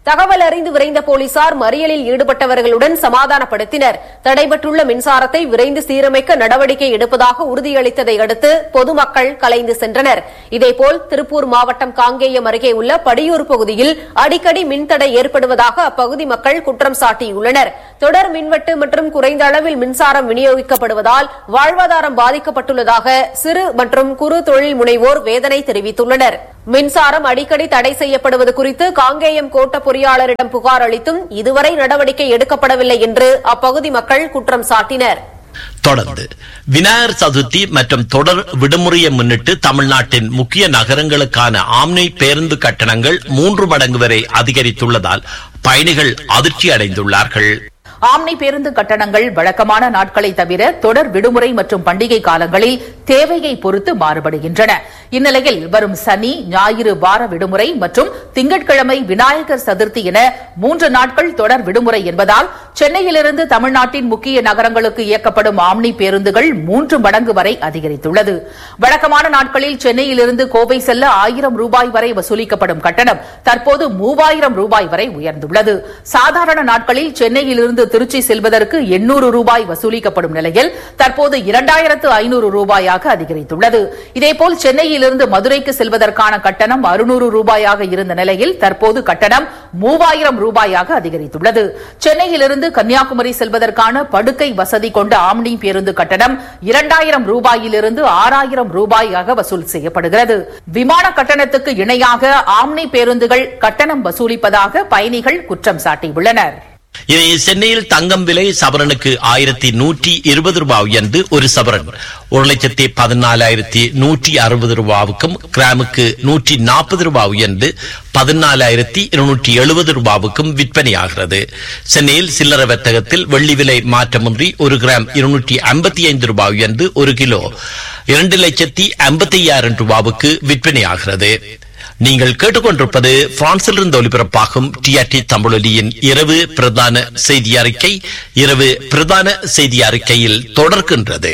தகவல் அறிந்து விரைந்த போலீசார் மறியலில் ஈடுபட்டவர்களுடன் சமாதானப்படுத்தினர் தடைபட்டுள்ள மின்சாரத்தை விரைந்து சீரமைக்க நடவடிக்கை எடுப்பதாக உறுதியளித்ததை அடுத்து பொதுமக்கள் கலைந்து சென்றனர் இதேபோல் திருப்பூர் மாவட்டம் காங்கேயம் அருகே உள்ள படியூர் பகுதியில் அடிக்கடி மின்தடை ஏற்படுவதாக அப்பகுதி மக்கள் குற்றம் சாட்டியுள்ளனர் தொடர் மின்வெட்டு மற்றும் குறைந்த அளவில் மின்சாரம் விநியோகிக்கப்படுவதால் வாழ்வாதாரம் பாதிக்கப்பட்டுள்ளதாக சிறு மற்றும் குறு தொழில் முனைவோர் வேதனை தெரிவித்துள்ளனர் மின்சாரம் அடிக்கடி தடை செய்யப்படுவது குறித்து காங்கேயம் கோட்ட பொறியாளரிடம் புகார் அளித்தும் இதுவரை நடவடிக்கை எடுக்கப்படவில்லை என்று அப்பகுதி மக்கள் குற்றம் சாட்டினர் தொடர்ந்து விநாயகர் சதுர்த்தி மற்றும் தொடர் விடுமுறையை முன்னிட்டு தமிழ்நாட்டின் முக்கிய நகரங்களுக்கான ஆம்னி பேருந்து கட்டணங்கள் மூன்று மடங்கு வரை அதிகரித்துள்ளதால் பயணிகள் அதிர்ச்சி அடைந்துள்ளார்கள் ஆம்னி பேருந்து கட்டணங்கள் வழக்கமான நாட்களை தவிர தொடர் விடுமுறை மற்றும் பண்டிகை காலங்களில் தேவையை பொறுத்து மாறுபடுகின்றன இந்நிலையில் வரும் சனி ஞாயிறு வார விடுமுறை மற்றும் திங்கட்கிழமை விநாயகர் சதுர்த்தி என மூன்று நாட்கள் தொடர் விடுமுறை என்பதால் சென்னையிலிருந்து தமிழ்நாட்டின் முக்கிய நகரங்களுக்கு இயக்கப்படும் ஆம்னி பேருந்துகள் மூன்று மடங்கு வரை அதிகரித்துள்ளது வழக்கமான நாட்களில் சென்னையிலிருந்து கோவை செல்ல ஆயிரம் ரூபாய் வரை வசூலிக்கப்படும் கட்டணம் தற்போது மூவாயிரம் ரூபாய் வரை உயர்ந்துள்ளது சாதாரண நாட்களில் சென்னையிலிருந்து திருச்சி செல்வதற்கு எண்ணூறு ரூபாய் வசூலிக்கப்படும் நிலையில் தற்போது இரண்டாயிரத்து ஐநூறு ரூபாயாக அதிகரித்துள்ளது இதேபோல் சென்னையிலிருந்து மதுரைக்கு செல்வதற்கான கட்டணம் அறுநூறு ரூபாயாக இருந்த நிலையில் தற்போது கட்டணம் மூவாயிரம் ரூபாயாக அதிகரித்துள்ளது சென்னையிலிருந்து கன்னியாகுமரி செல்வதற்கான படுக்கை வசதி கொண்ட ஆம்னி பேருந்து கட்டணம் இரண்டாயிரம் ரூபாயிலிருந்து ஆறாயிரம் ரூபாயாக வசூல் செய்யப்படுகிறது விமான கட்டணத்துக்கு இணையாக ஆம்னி பேருந்துகள் கட்டணம் வசூலிப்பதாக பயணிகள் குற்றம் சாட்டியுள்ளனர் இனி சென்னையில் தங்கம் விலை சவரனுக்கு ஆயிரத்தி நூற்றி இருபது ரூபாய் உயர்ந்து ஒரு சவரன் ஒரு லட்சத்தி பதினாலாயிரத்தி நூற்றி அறுபது ரூபாவுக்கும் கிராமுக்கு நூற்றி நாற்பது ரூபாய் உயர்ந்து பதினாலாயிரத்தி இருநூற்றி எழுபது ரூபாவுக்கும் விற்பனையாகிறது சென்னையில் சில்லறை வர்த்தகத்தில் வெள்ளி விலை மாற்றமின்றி ஒரு கிராம் இருநூற்றி ஐம்பத்தி ஐந்து ரூபாய் உயர்ந்து ஒரு கிலோ இரண்டு லட்சத்தி ஐம்பத்தி ஐயாயிரம் ரூபாவுக்கு விற்பனையாகிறது நீங்கள் கேட்டுக்கொண்டிருப்பது பிரான்சிலிருந்து ஒலிபரப்பாகும் டிஆர்டி தமிழொலியின் இரவு பிரதான செய்தி அறிக்கை இரவு பிரதான செய்தி அறிக்கையில் தொடர்கின்றது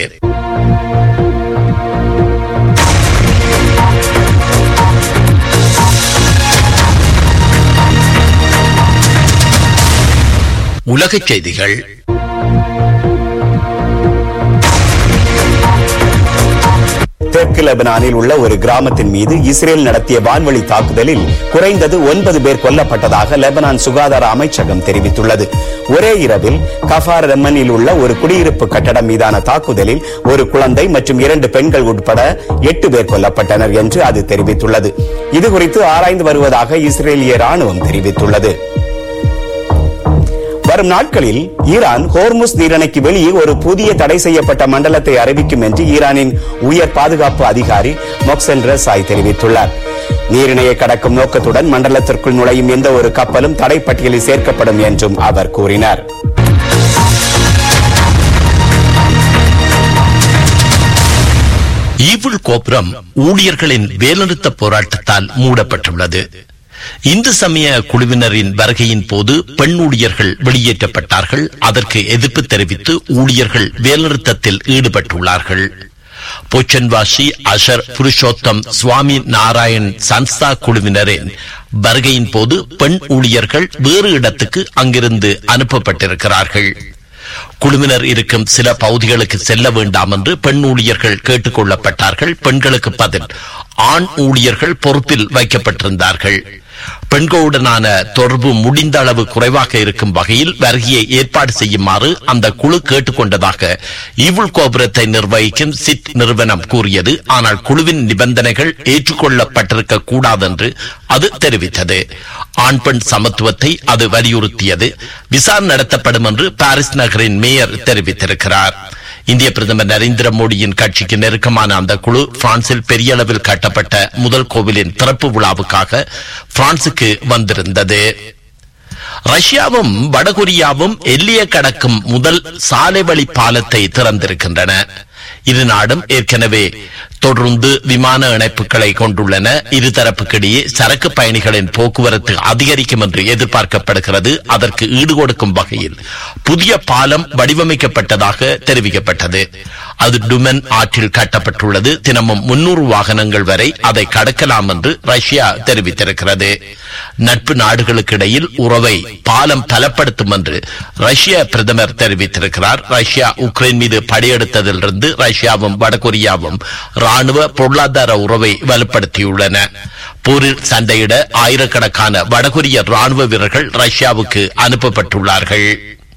உலகச் செய்திகள் தெற்கு லெபனானில் உள்ள ஒரு கிராமத்தின் மீது இஸ்ரேல் நடத்திய வான்வழி தாக்குதலில் குறைந்தது ஒன்பது பேர் கொல்லப்பட்டதாக லெபனான் சுகாதார அமைச்சகம் தெரிவித்துள்ளது ஒரே இரவில் கஃபார் ரெமனில் உள்ள ஒரு குடியிருப்பு கட்டடம் மீதான தாக்குதலில் ஒரு குழந்தை மற்றும் இரண்டு பெண்கள் உட்பட எட்டு பேர் கொல்லப்பட்டனர் என்று அது தெரிவித்துள்ளது இதுகுறித்து ஆராய்ந்து வருவதாக இஸ்ரேலிய ராணுவம் தெரிவித்துள்ளது வரும் நாட்களில் ஈரான் ஹோர்முஸ் நீரிணைக்கு வெளியே ஒரு புதிய தடை செய்யப்பட்ட மண்டலத்தை அறிவிக்கும் என்று ஈரானின் உயர் பாதுகாப்பு அதிகாரி மொக்சன் ரசாய் தெரிவித்துள்ளார் நீரிணையை கடக்கும் நோக்கத்துடன் மண்டலத்திற்குள் நுழையும் எந்த ஒரு கப்பலும் தடை பட்டியலில் சேர்க்கப்படும் என்றும் அவர் கூறினார் ஈவுள் கோபுரம் ஊழியர்களின் வேலைநிறுத்த போராட்டத்தால் மூடப்பட்டுள்ளது இந்து சமய குழுவினரின் வருகையின் போது பெண் ஊழியர்கள் வெளியேற்றப்பட்டார்கள் அதற்கு எதிர்ப்பு தெரிவித்து ஊழியர்கள் வேலைநிறுத்தத்தில் ஈடுபட்டுள்ளார்கள் பொச்சன்வாசி அஷர் புருஷோத்தம் சுவாமி நாராயண் சன்ஸ்தா குழுவினரின் வருகையின் போது பெண் ஊழியர்கள் வேறு இடத்துக்கு அங்கிருந்து அனுப்பப்பட்டிருக்கிறார்கள் குழுவினர் இருக்கும் சில பகுதிகளுக்கு செல்ல வேண்டாம் என்று பெண் ஊழியர்கள் கேட்டுக் கொள்ளப்பட்டார்கள் பெண்களுக்கு பதில் ஆண் ஊழியர்கள் பொறுப்பில் வைக்கப்பட்டிருந்தார்கள் பெண்களுடனான தொடர்பு முடிந்த அளவு குறைவாக இருக்கும் வகையில் வருகையை ஏற்பாடு செய்யுமாறு அந்த குழு கேட்டுக்கொண்டதாக ஈவுள் கோபுரத்தை நிர்வகிக்கும் சிட் நிறுவனம் கூறியது ஆனால் குழுவின் நிபந்தனைகள் ஏற்றுக்கொள்ளப்பட்டிருக்க கூடாது என்று அது தெரிவித்தது ஆண் பெண் சமத்துவத்தை அது வலியுறுத்தியது விசாரணை நடத்தப்படும் என்று பாரிஸ் நகரின் மேயர் தெரிவித்திருக்கிறார் இந்திய பிரதமர் நரேந்திர மோடியின் கட்சிக்கு நெருக்கமான அந்த குழு பிரான்சில் பெரிய அளவில் கட்டப்பட்ட முதல் கோவிலின் திறப்பு விழாவுக்காக பிரான்சுக்கு வந்திருந்தது ரஷ்யாவும் வடகொரியாவும் எல்லையை கடக்கும் முதல் சாலை வழி பாலத்தை திறந்திருக்கின்றன இரு நாடும் ஏற்கனவே தொடர்ந்து விமான இணைப்புகளை கொண்டுள்ளன இருதரப்புக்கிடையே சரக்கு பயணிகளின் போக்குவரத்து அதிகரிக்கும் என்று எதிர்பார்க்கப்படுகிறது அதற்கு ஈடுகொடுக்கும் வகையில் புதிய பாலம் வடிவமைக்கப்பட்டதாக தெரிவிக்கப்பட்டது அது டுமென் ஆற்றில் கட்டப்பட்டுள்ளது தினமும் முன்னூறு வாகனங்கள் வரை அதை கடக்கலாம் என்று ரஷ்யா தெரிவித்திருக்கிறது நட்பு நாடுகளுக்கு இடையில் உறவை பாலம் பலப்படுத்தும் என்று ரஷ்ய பிரதமர் தெரிவித்திருக்கிறார் ரஷ்யா உக்ரைன் மீது படையெடுத்ததிலிருந்து ரஷ்யாவும் வடகொரியாவும் ராணுவ பொருளாதார உறவை வலுப்படுத்தியுள்ளன போரில் சண்டையிட ஆயிரக்கணக்கான வடகொரிய ராணுவ வீரர்கள் ரஷ்யாவுக்கு அனுப்பப்பட்டுள்ளார்கள்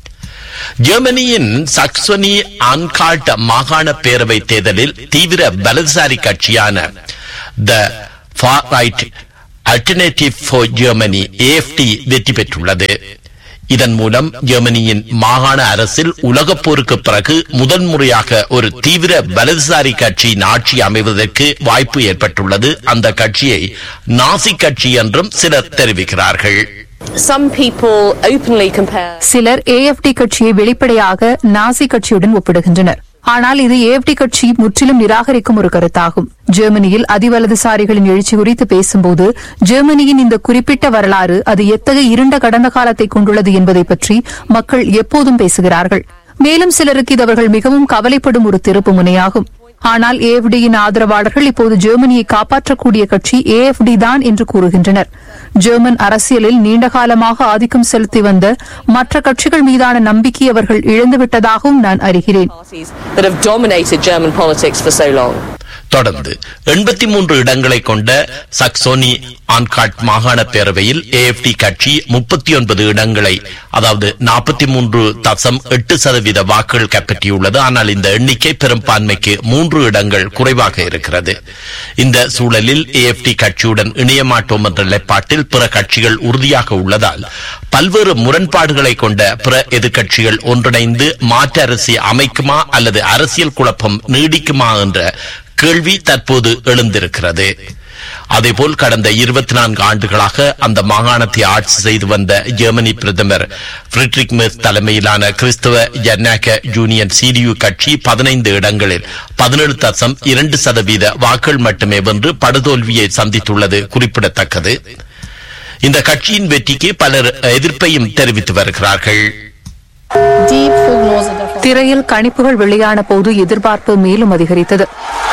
ஜெர்மனியின் சக்சோனி அன்கால்ட் மாகாண பேரவை தேர்தலில் தீவிர வலதுசாரி கட்சியான the far right alternative for Germany AfD வெற்றி பெற்றுள்ளது இதன் மூலம் ஜெர்மனியின் மாகாண அரசில் உலகப் போருக்கு பிறகு முதன்முறையாக ஒரு தீவிர வலதுசாரி கட்சியின் ஆட்சி அமைவதற்கு வாய்ப்பு ஏற்பட்டுள்ளது அந்த கட்சியை நாசி கட்சி என்றும் சிலர் தெரிவிக்கிறார்கள் Some people openly compare சிலர் ஏஎஃப்டி கட்சியை வெளிப்படையாக நாசி கட்சியுடன் ஒப்பிடுகின்றனர் ஆனால் இது ஏஎஃப்டி கட்சி முற்றிலும் நிராகரிக்கும் ஒரு கருத்தாகும் ஜெர்மனியில் அதிவலதுசாரிகளின் எழுச்சி குறித்து பேசும்போது ஜெர்மனியின் இந்த குறிப்பிட்ட வரலாறு அது எத்தகைய இருண்ட கடந்த காலத்தை கொண்டுள்ளது என்பதை பற்றி மக்கள் எப்போதும் பேசுகிறார்கள் மேலும் சிலருக்கு இது அவர்கள் மிகவும் கவலைப்படும் ஒரு திருப்பு முனையாகும் ஆனால் ஏஎஃப்டியின் ஆதரவாளர்கள் இப்போது ஜெர்மனியை காப்பாற்றக்கூடிய கட்சி ஏஎஃப்டி தான் என்று கூறுகின்றனர் ஜெர்மன் அரசியலில் நீண்டகாலமாக ஆதிக்கம் செலுத்தி வந்த மற்ற கட்சிகள் மீதான நம்பிக்கை அவர்கள் இழந்துவிட்டதாகவும் நான் அறிகிறேன் parties that have dominated German politics for so long. தொடர்ந்து எண்பத்தி மூன்று இடங்களை கொண்ட சக்சோனி ஆன்காட் மாகாண பேரவையில் ஏஎஃப்டி கட்சி முப்பத்தி ஒன்பது இடங்களை அதாவது நாற்பத்தி மூன்று தசம் எட்டு சதவீத வாக்குகள் கைப்பற்றியுள்ளது ஆனால் இந்த எண்ணிக்கை பெரும்பான்மைக்கு மூன்று இடங்கள் குறைவாக இருக்கிறது இந்த சூழலில் ஏஎஃப்டி கட்சியுடன் இணைய மாட்டோம் என்ற நிலைப்பாட்டில் பிற கட்சிகள் உறுதியாக உள்ளதால் பல்வேறு முரண்பாடுகளை கொண்ட பிற எதிர்க்கட்சிகள் ஒன்றிணைந்து மாற்று அரசை அமைக்குமா அல்லது அரசியல் குழப்பம் நீடிக்குமா என்ற கேள்வி தற்போது எழுந்திருக்கிறது அதேபோல் கடந்த இருபத்தி நான்கு ஆண்டுகளாக அந்த மாகாணத்தை ஆட்சி செய்து வந்த ஜெர்மனி பிரதமர் பிரிட்ரிக் மெஸ் தலைமையிலான கிறிஸ்தவ ஜனநாயக யூனியன் சிடியு கட்சி பதினைந்து இடங்களில் பதினேழு தசம் இரண்டு சதவீத வாக்குகள் மட்டுமே வென்று படுதோல்வியை சந்தித்துள்ளது குறிப்பிடத்தக்கது இந்த கட்சியின் வெற்றிக்கு பலர் எதிர்ப்பையும் தெரிவித்து வருகிறார்கள் திரையில் கணிப்புகள் வெளியான போது எதிர்பார்ப்பு மேலும் அதிகரித்தது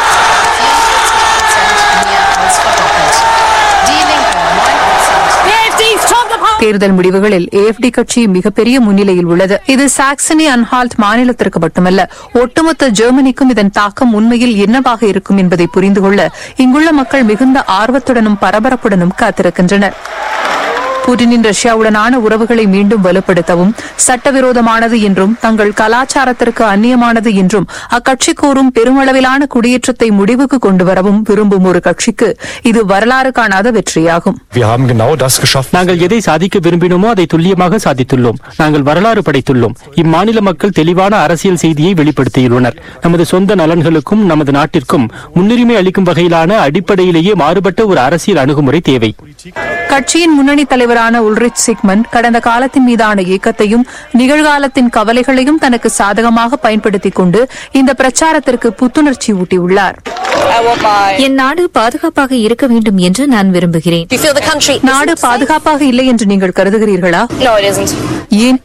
தேர்தல் முடிவுகளில் ஏஎஃப்டி கட்சி மிகப்பெரிய முன்னிலையில் உள்ளது இது சாக்சனி அன்ஹால்ட் மாநிலத்திற்கு மட்டுமல்ல ஒட்டுமொத்த ஜெர்மனிக்கும் இதன் தாக்கம் உண்மையில் என்னவாக இருக்கும் என்பதை புரிந்து கொள்ள இங்குள்ள மக்கள் மிகுந்த ஆர்வத்துடனும் பரபரப்புடனும் காத்திருக்கின்றனர் புட்டினின் ரஷ்யாவுடனான உறவுகளை மீண்டும் வலுப்படுத்தவும் சட்டவிரோதமானது என்றும் தங்கள் கலாச்சாரத்திற்கு அந்நியமானது என்றும் அக்கட்சி கூறும் பெருமளவிலான குடியேற்றத்தை முடிவுக்கு கொண்டு வரவும் விரும்பும் ஒரு கட்சிக்கு இது வரலாறு காணாத வெற்றியாகும் Wir haben genau das geschafft. நாங்கள் எதை சாதிக்க விரும்பினோமோ அதை துல்லியமாக சாதித்துள்ளோம் நாங்கள் வரலாறு படைத்துள்ளோம் இம்மாநில மக்கள் தெளிவான அரசியல் செய்தியை வெளிப்படுத்தியுள்ளனர் நமது சொந்த நலன்களுக்கும் நமது நாட்டிற்கும் முன்னுரிமை அளிக்கும் வகையிலான அடிப்படையிலேயே மாறுபட்ட ஒரு அரசியல் அணுகுமுறை தேவை கட்சியின் முன்னணி தலைவரான உல்ரிச் சிக்மன் கடந்த காலத்தின் மீதான இயக்கத்தையும் நிகழ்காலத்தின் கவலைகளையும் தனக்கு சாதகமாக பயன்படுத்திக் கொண்டு இந்த பிரச்சாரத்திற்கு புத்துணர்ச்சி ஊட்டியுள்ளார் என் நாடு பாதுகாப்பாக இருக்க வேண்டும் என்று நான் விரும்புகிறேன் நாடு பாதுகாப்பாக இல்லை என்று நீங்கள் கருதுகிறீர்களா ஏன்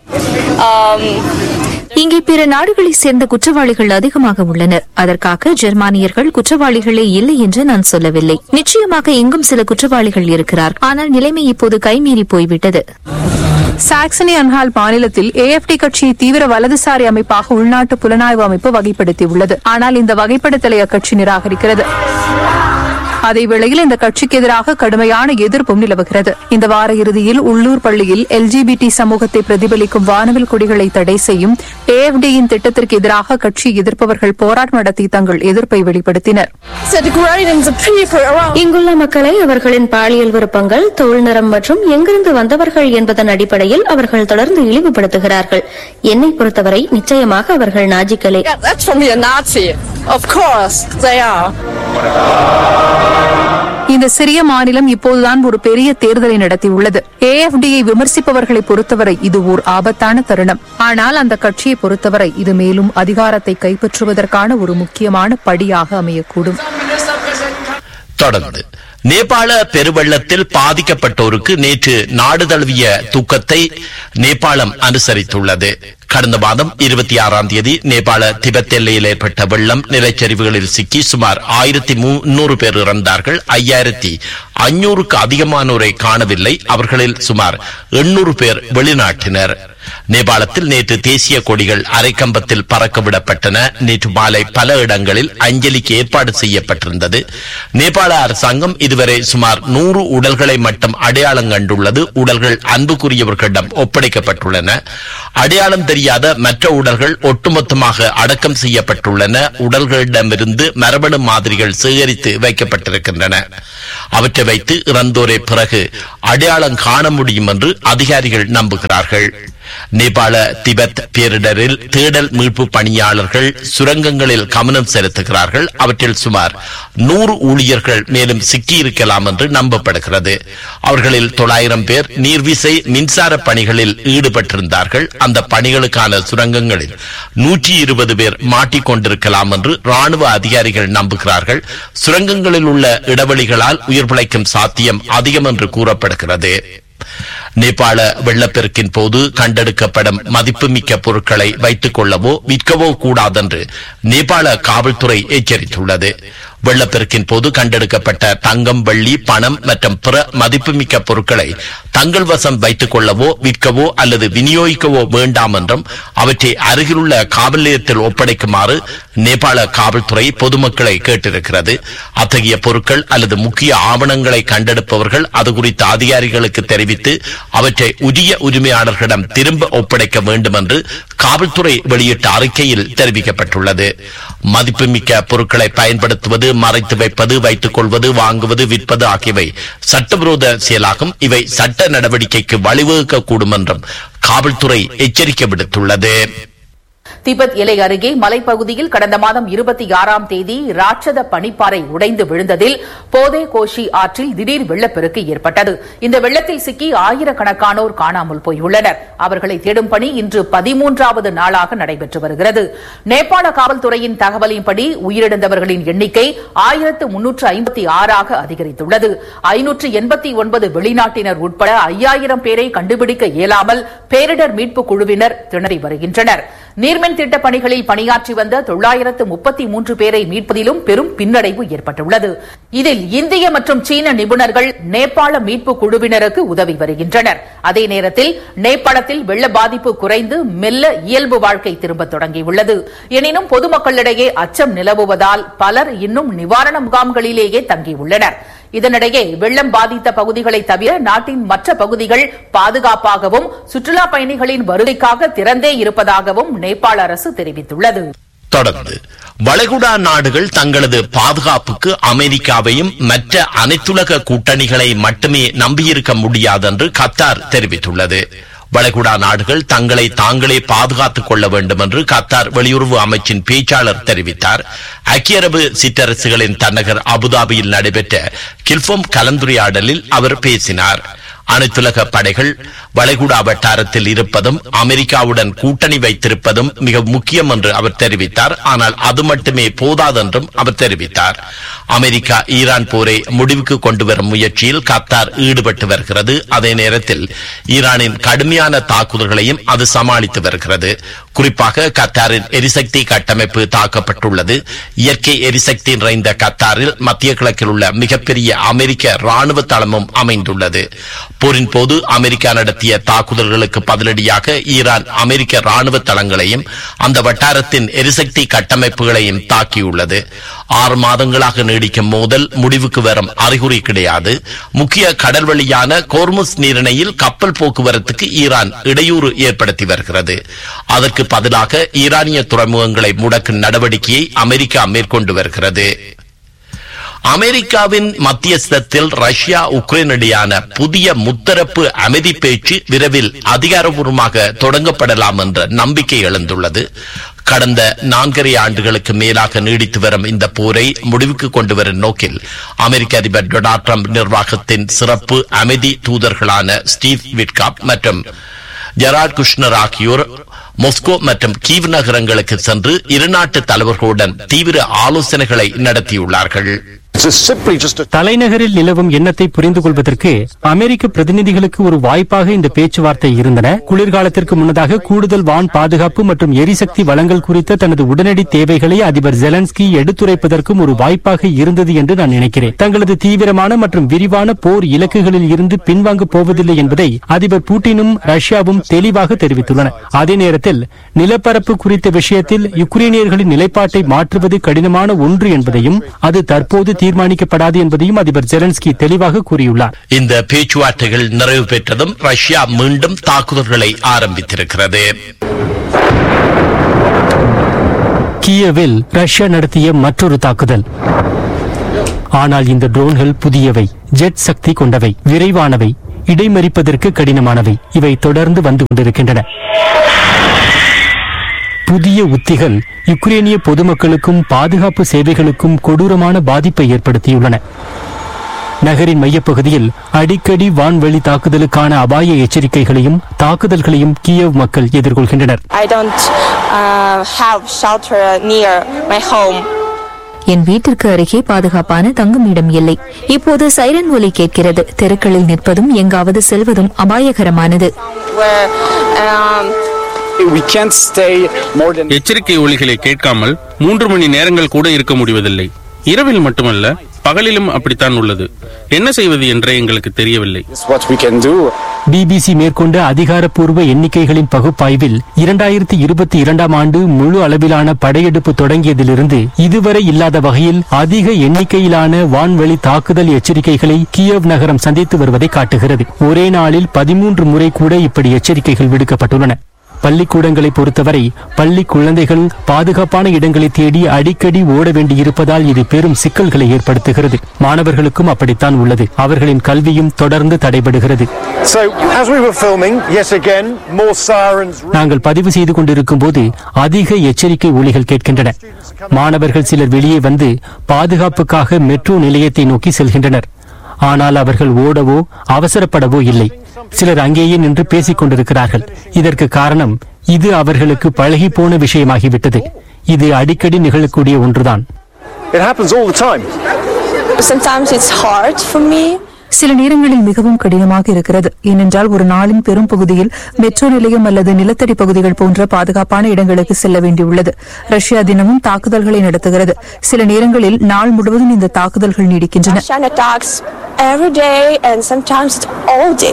இங்கே பிற நாடுகளைச் சேர்ந்த குற்றவாளிகள் அதிகமாக உள்ளனர் அதற்காக ஜெர்மானியர்கள் குற்றவாளிகளே இல்லை என்று நான் சொல்லவில்லை நிச்சயமாக எங்கும் சில குற்றவாளிகள் இருக்கிறார் ஆனால் நிலைமை இப்போது கைமீறி போய்விட்டது சாக்சனி அன்ஹால் மாநிலத்தில் ஏஎஃப்டி கட்சியை தீவிர வலதுசாரி அமைப்பாக உள்நாட்டு புலனாய்வு அமைப்பு வகைப்படுத்தியுள்ளது ஆனால் இந்த வகைப்படுத்தலை அக்கட்சி நிராகரிக்கிறது அதே வேளையில் இந்த கட்சிக்கு எதிராக கடுமையான எதிர்ப்பும் நிலவுகிறது இந்த வார இறுதியில் உள்ளூர் பள்ளியில் எல்ஜிபிடி சமூகத்தை பிரதிபலிக்கும் வானவில் கொடிகளை தடை செய்யும் ஏஎஃப்டியின் திட்டத்திற்கு எதிராக கட்சி எதிர்ப்பவர்கள் போராட்டம் நடத்தி தங்கள் எதிர்ப்பை வெளிப்படுத்தினர் இங்குள்ள மக்களை அவர்களின் பாலியல் விருப்பங்கள் தொழில் நிறம் மற்றும் எங்கிருந்து வந்தவர்கள் என்பதன் அடிப்படையில் அவர்கள் தொடர்ந்து இழிவுபடுத்துகிறார்கள் என்னை பொறுத்தவரை நிச்சயமாக அவர்கள் நாஜிக்களே That's from a Nazi. Of course, they are. இந்த சிறிய மாநிலம் இப்போதுதான் ஒரு பெரிய தேர்தலை நடத்தியுள்ளது ஏஎஃப்டியை விமர்சிப்பவர்களை பொறுத்தவரை இது ஓர் ஆபத்தான தருணம் ஆனால் அந்த கட்சியை பொறுத்தவரை இது மேலும் அதிகாரத்தை கைப்பற்றுவதற்கான ஒரு முக்கியமான படியாக அமையக்கூடும் தொடர்ந்து நேபாள பெருவெள்ளத்தில் பாதிக்கப்பட்டோருக்கு நேற்று நாடு தழுவிய துக்கத்தை நேபாளம் அனுசரித்துள்ளது கடந்த மாதம் இருபத்தி ஆறாம் தேதி நேபாள திபெத் எல்லையில் ஏற்பட்ட வெள்ளம் நிலச்சரிவுகளில் சிக்கி சுமார் ஆயிரத்தி முன்னூறு பேர் இறந்தார்கள் ஐயாயிரத்தி அஞ்சூறுக்கு அதிகமானோரை காணவில்லை அவர்களில் சுமார் எண்ணூறு பேர் வெளிநாட்டினர் நேபாளத்தில் நேற்று தேசிய கொடிகள் அரைக்கம்பத்தில் பறக்க விடப்பட்டன நேற்று மாலை பல இடங்களில் அஞ்சலிக்கு ஏற்பாடு செய்யப்பட்டிருந்தது நேபாள அரசாங்கம் இதுவரை சுமார் நூறு உடல்களை மட்டும் அடையாளம் கண்டுள்ளது உடல்கள் அன்புக்குரியவர்களிடம் ஒப்படைக்கப்பட்டுள்ளன அடையாளம் தெரியாத மற்ற உடல்கள் ஒட்டுமொத்தமாக அடக்கம் செய்யப்பட்டுள்ளன உடல்களிடமிருந்து மரபணு மாதிரிகள் சேகரித்து வைக்கப்பட்டிருக்கின்றன அவற்றை வைத்து இறந்தோரை பிறகு அடையாளம் காண முடியும் என்று அதிகாரிகள் நம்புகிறார்கள் நேபாள திபெத் பேரிடரில் தேடல் மீட்பு பணியாளர்கள் சுரங்கங்களில் கவனம் செலுத்துகிறார்கள் அவற்றில் சுமார் நூறு ஊழியர்கள் மேலும் சிக்கியிருக்கலாம் என்று நம்பப்படுகிறது அவர்களில் தொள்ளாயிரம் பேர் நீர்விசை மின்சார பணிகளில் ஈடுபட்டிருந்தார்கள் அந்த பணிகளுக்கான சுரங்கங்களில் நூற்றி இருபது பேர் மாட்டிக்கொண்டிருக்கலாம் என்று ராணுவ அதிகாரிகள் நம்புகிறார்கள் சுரங்கங்களில் உள்ள இடைவெளிகளால் உயிர் பிழைக்கும் சாத்தியம் அதிகம் என்று கூறப்படுகிறது நேபாள வெள்ளப்பெருக்கின் போது கண்டெடுக்கப்படும் மதிப்புமிக்க பொருட்களை வைத்துக் கொள்ளவோ விற்கவோ கூடாதென்று நேபாள காவல்துறை எச்சரித்துள்ளது வெள்ளப்பெருக்கின் போது கண்டெடுக்கப்பட்ட தங்கம் வெள்ளி பணம் மற்றும் பிற மதிப்புமிக்க பொருட்களை தங்கள் வசம் வைத்துக் கொள்ளவோ விற்கவோ அல்லது விநியோகிக்கவோ வேண்டாம் என்றும் அவற்றை அருகிலுள்ள காவல் நிலையத்தில் ஒப்படைக்குமாறு நேபாள காவல்துறை பொதுமக்களை கேட்டிருக்கிறது அத்தகைய பொருட்கள் அல்லது முக்கிய ஆவணங்களை கண்டெடுப்பவர்கள் அது குறித்த அதிகாரிகளுக்கு தெரிவித்து அவற்றை உரிய உரிமையாளர்களிடம் திரும்ப ஒப்படைக்க வேண்டும் என்று காவல்துறை வெளியிட்ட அறிக்கையில் தெரிவிக்கப்பட்டுள்ளது மதிப்புமிக்க பொருட்களை பயன்படுத்துவது மறைத்து வைப்பது வைத்துக் கொள்வது வாங்குவது விற்பது ஆகியவை சட்டவிரோத செயலாகும் இவை சட்ட நடவடிக்கைக்கு வழிவகுக்கக்கூடும் என்றும் காவல்துறை எச்சரிக்கை விடுத்துள்ளது திபெத் எல்லை அருகே மலைப்பகுதியில் கடந்த மாதம் இருபத்தி ஆறாம் தேதி ராட்சத பனிப்பாறை உடைந்து விழுந்ததில் போதே கோஷி ஆற்றில் திடீர் வெள்ளப்பெருக்கு ஏற்பட்டது இந்த வெள்ளத்தில் சிக்கி ஆயிரக்கணக்கானோர் காணாமல் போயுள்ளனர் அவர்களை தேடும் பணி இன்று பதிமூன்றாவது நாளாக நடைபெற்று வருகிறது நேபாள காவல்துறையின் தகவலின்படி உயிரிழந்தவர்களின் எண்ணிக்கை ஆயிரத்து முன்னூற்று ஐம்பத்தி ஆறாக அதிகரித்துள்ளது ஐநூற்று எண்பத்தி ஒன்பது வெளிநாட்டினர் உட்பட ஐயாயிரம் பேரை கண்டுபிடிக்க இயலாமல் பேரிடர் மீட்பு குழுவினர் திணறி வருகின்றனர் நீர்மின் திட்ட பணிகளில் பணியாற்றி வந்த தொள்ளாயிரத்து முப்பத்தி மூன்று பேரை மீட்பதிலும் பெரும் பின்னடைவு ஏற்பட்டுள்ளது இதில் இந்திய மற்றும் சீன நிபுணர்கள் நேபாள மீட்பு குழுவினருக்கு உதவி வருகின்றனர் அதே நேரத்தில் நேபாளத்தில் வெள்ள பாதிப்பு குறைந்து மெல்ல இயல்பு வாழ்க்கை திரும்ப தொடங்கியுள்ளது எனினும் பொதுமக்களிடையே அச்சம் நிலவுவதால் பலர் இன்னும் நிவாரண முகாம்களிலேயே தங்கியுள்ளனர் இதனிடையே வெள்ளம் பாதித்த பகுதிகளை தவிர நாட்டின் மற்ற பகுதிகள் பாதுகாப்பாகவும் சுற்றுலா பயணிகளின் வருகைக்காக திறந்தே இருப்பதாகவும் நேபாள அரசு தெரிவித்துள்ளது தொடர்ந்து வளைகுடா நாடுகள் தங்களது பாதுகாப்புக்கு அமெரிக்காவையும் மற்ற அனைத்துலக கூட்டணிகளை மட்டுமே நம்பியிருக்க முடியாதென்று கத்தார் தெரிவித்துள்ளது வளைகுடா நாடுகள் தங்களை தாங்களே பாதுகாத்துக் கொள்ள வேண்டும் என்று கத்தார் வெளியுறவு அமைச்சின் பேச்சாளர் தெரிவித்தார் ஐக்கிய அரபு சிற்றரசுகளின் தலைநகர் அபுதாபியில் நடைபெற்ற கில்போம் கலந்துரையாடலில் அவர் பேசினார் அனைத்துலக படைகள் வளைகுடா வட்டாரத்தில் இருப்பதும் அமெரிக்காவுடன் கூட்டணி வைத்திருப்பதும் மிக முக்கியம் என்று அவர் தெரிவித்தார் ஆனால் அது மட்டுமே போதாதென்றும் அவர் தெரிவித்தார் அமெரிக்கா ஈரான் போரை முடிவுக்கு கொண்டு வரும் முயற்சியில் கத்தார் ஈடுபட்டு வருகிறது அதே நேரத்தில் ஈரானின் கடுமையான தாக்குதல்களையும் அது சமாளித்து வருகிறது குறிப்பாக கத்தாரின் எரிசக்தி கட்டமைப்பு தாக்கப்பட்டுள்ளது இயற்கை எரிசக்தி நிறைந்த கத்தாரில் மத்திய கிழக்கில் உள்ள மிகப்பெரிய அமெரிக்க ராணுவ தளமும் அமைந்துள்ளது போரின் போது அமெரிக்கா நடத்திய தாக்குதல்களுக்கு பதிலடியாக ஈரான் அமெரிக்க ராணுவ தளங்களையும் அந்த வட்டாரத்தின் எரிசக்தி கட்டமைப்புகளையும் தாக்கியுள்ளது ஆறு மாதங்களாக நீடிக்கும் மோதல் முடிவுக்கு வரும் அறிகுறி கிடையாது முக்கிய கடல் வழியான கோர்முஸ் நீரிணையில் கப்பல் போக்குவரத்துக்கு ஈரான் இடையூறு ஏற்படுத்தி வருகிறது அதற்கு பதிலாக ஈரானிய துறைமுகங்களை முடக்கும் நடவடிக்கையை அமெரிக்கா மேற்கொண்டு வருகிறது அமெரிக்காவின் மத்தியஸ்தத்தில் ரஷ்யா உக்ரைன் இடையான புதிய முத்தரப்பு அமைதி பேச்சு விரைவில் அதிகாரப்பூர்வமாக தொடங்கப்படலாம் என்ற நம்பிக்கை எழுந்துள்ளது கடந்த நான்கரை ஆண்டுகளுக்கு மேலாக நீடித்து வரும் இந்த போரை முடிவுக்கு கொண்டு வரும் நோக்கில் அமெரிக்க அதிபர் டொனால்ட் ட்ரம்ப் நிர்வாகத்தின் சிறப்பு அமைதி தூதர்களான ஸ்டீவ் விட்காப் மற்றும் ஜெராட் குஷ்னர் ஆகியோர் மொஸ்கோ மற்றும் கீவ் நகரங்களுக்கு சென்று இருநாட்டு தலைவர்களுடன் தீவிர ஆலோசனைகளை நடத்தியுள்ளார்கள் தலைநகரில் நிலவும் எண்ணத்தை புரிந்து கொள்வதற்கு அமெரிக்க பிரதிநிதிகளுக்கு ஒரு வாய்ப்பாக இந்த பேச்சுவார்த்தை இருந்தன குளிர்காலத்திற்கு முன்னதாக கூடுதல் வான் பாதுகாப்பு மற்றும் எரிசக்தி வளங்கள் குறித்த தனது உடனடி தேவைகளை அதிபர் ஜெலன்ஸ்கி எடுத்துரைப்பதற்கும் ஒரு வாய்ப்பாக இருந்தது என்று நான் நினைக்கிறேன் தங்களது தீவிரமான மற்றும் விரிவான போர் இலக்குகளில் இருந்து பின்வாங்க போவதில்லை என்பதை அதிபர் புட்டினும் ரஷ்யாவும் தெளிவாக தெரிவித்துள்ளன அதே நேரத்தில் நிலப்பரப்பு குறித்த விஷயத்தில் யுக்ரைனியர்களின் நிலைப்பாட்டை மாற்றுவது கடினமான ஒன்று என்பதையும் அது தற்போது தீர்மானிக்கப்படாது என்பதையும் அதிபர் ஜெலன்ஸ்கி தெளிவாக கூறியுள்ளார் இந்த பேச்சுவார்த்தைகள் நிறைவு பெற்றதும் ரஷ்யா மீண்டும் தாக்குதல்களை ஆரம்பித்திருக்கிறது கியவில் ரஷ்யா நடத்திய மற்றொரு தாக்குதல் ஆனால் இந்த ட்ரோன்கள் புதியவை ஜெட் சக்தி கொண்டவை விரைவானவை இடைமறிப்பதற்கு கடினமானவை இவை தொடர்ந்து வந்து கொண்டிருக்கின்றன புதிய உத்திகள் யுக்ரேனிய பொதுமக்களுக்கும் பாதுகாப்பு சேவைகளுக்கும் கொடூரமான பாதிப்பை ஏற்படுத்தியுள்ளன நகரின் மையப்பகுதியில் அடிக்கடி வான்வெளி தாக்குதலுக்கான அபாய எச்சரிக்கைகளையும் தாக்குதல்களையும் கியவ் மக்கள் எதிர்கொள்கின்றனர் I don't uh, have shelter near my home. என் வீட்டிற்கு அருகே பாதுகாப்பான தங்குமிடம் இல்லை இப்போது சைரன் ஒலி கேட்கிறது தெருக்களில் நிற்பதும் எங்காவது செல்வதும் அபாயகரமானது Where um, எச்சரிக்கை ஒலிகளை கேட்காமல் மூன்று மணி நேரங்கள் கூட இருக்க முடிவதில்லை இரவில் மட்டுமல்ல பகலிலும் அப்படித்தான் உள்ளது என்ன செய்வது என்றே எங்களுக்கு தெரியவில்லை பிபிசி மேற்கொண்ட அதிகாரப்பூர்வ எண்ணிக்கைகளின் பகுப்பாய்வில் இரண்டாயிரத்தி இருபத்தி இரண்டாம் ஆண்டு முழு அளவிலான படையெடுப்பு தொடங்கியதிலிருந்து இதுவரை இல்லாத வகையில் அதிக எண்ணிக்கையிலான வான்வழி தாக்குதல் எச்சரிக்கைகளை கியவ் நகரம் சந்தித்து வருவதை காட்டுகிறது ஒரே நாளில் பதிமூன்று முறை கூட இப்படி எச்சரிக்கைகள் விடுக்கப்பட்டுள்ளன பள்ளிக்கூடங்களை பொறுத்தவரை பள்ளி குழந்தைகள் பாதுகாப்பான இடங்களை தேடி அடிக்கடி ஓட வேண்டியிருப்பதால் இது பெரும் சிக்கல்களை ஏற்படுத்துகிறது மாணவர்களுக்கும் அப்படித்தான் உள்ளது அவர்களின் கல்வியும் தொடர்ந்து தடைபடுகிறது So, as we were filming, yet again, more sirens. நாங்கள் பதிவு செய்து கொண்டிருக்கும் போது அதிக எச்சரிக்கை ஒலிகள் கேட்கின்றன மாணவர்கள் சிலர் வெளியே வந்து பாதுகாப்புக்காக மெட்ரோ நிலையத்தை நோக்கி செல்கின்றனர் ஆனால் அவர்கள் ஓடவோ அவசரப்படவோ இல்லை சிலர் அங்கேயே நின்று பேசிக் கொண்டிருக்கிறார்கள் இதற்கு காரணம் இது அவர்களுக்கு பழகி போன விஷயமாகிவிட்டது இது அடிக்கடி நிகழக்கூடிய ஒன்றுதான் It happens all the time. sometimes it's hard for me. சில நேரங்களில் மிகவும் கடினமாக இருக்கிறது ஏனென்றால் ஒரு நாளின் பெரும் பகுதியில் மெட்ரோ நிலையம் அல்லது நிலத்தடி பகுதிகள் போன்ற பாதுகாப்பான இடங்களுக்கு செல்ல வேண்டியுள்ளது ரஷ்யா தினமும் தாக்குதல்களை நடத்துகிறது சில நேரங்களில் நாள் முழுவதும் இந்த தாக்குதல்கள் நீடிக்கின்றன Russian attacks every day and sometimes all day.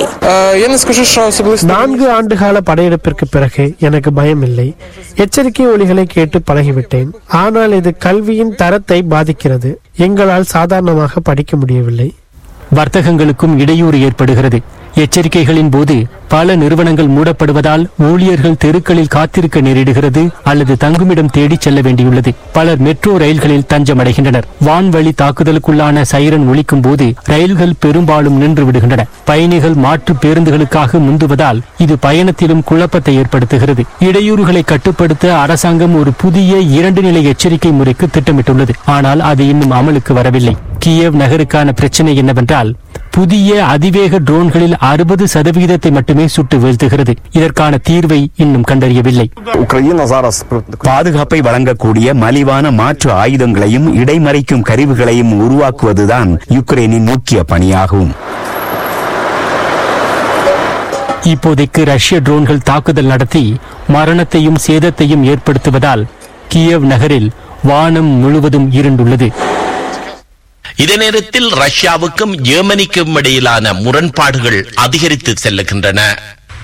நான்கு ஆண்டுகால படையெடுப்பிற்கு பிறகு எனக்கு பயம் இல்லை எச்சரிக்கை ஒலிகளை கேட்டு பழகிவிட்டேன் ஆனால் இது கல்வியின் தரத்தை பாதிக்கிறது எங்களால் சாதாரணமாக படிக்க முடியவில்லை வர்த்தகங்களுக்கும் இடையூறு ஏற்படுகிறது எச்சரிக்கைகளின் போது பல நிறுவனங்கள் மூடப்படுவதால் ஊழியர்கள் தெருக்களில் காத்திருக்க நேரிடுகிறது அல்லது தங்குமிடம் தேடிச் செல்ல வேண்டியுள்ளது பலர் மெட்ரோ ரயில்களில் தஞ்சமடைகின்றனர் வான்வழி தாக்குதலுக்குள்ளான சைரன் ஒலிக்கும் போது ரயில்கள் பெரும்பாலும் நின்று விடுகின்றன பயணிகள் மாற்று பேருந்துகளுக்காக முந்துவதால் இது பயணத்திலும் குழப்பத்தை ஏற்படுத்துகிறது இடையூறுகளை கட்டுப்படுத்த அரசாங்கம் ஒரு புதிய இரண்டு நிலை எச்சரிக்கை முறைக்கு திட்டமிட்டுள்ளது ஆனால் அது இன்னும் அமலுக்கு வரவில்லை கியவ் நகருக்கான பிரச்சனை என்னவென்றால் புதிய அதிவேக ட்ரோன்களில் அறுபது சதவிகிதத்தை மட்டுமே சுட்டு வீழ்த்துகிறது இதற்கான தீர்வை இன்னும் கண்டறியவில்லை பாதுகாப்பை வழங்கக்கூடிய மலிவான மாற்று ஆயுதங்களையும் இடைமறிக்கும் கருவிகளையும் உருவாக்குவதுதான் யுக்ரைனின் முக்கிய பணியாகும் இப்போதைக்கு ரஷ்ய ட்ரோன்கள் தாக்குதல் நடத்தி மரணத்தையும் சேதத்தையும் ஏற்படுத்துவதால் கியவ் நகரில் வானம் முழுவதும் இருண்டுள்ளது இதே நேரத்தில் ரஷ்யாவுக்கும் ஜெர்மனிக்கும் இடையிலான முரண்பாடுகள் அதிகரித்து செல்லுகின்றன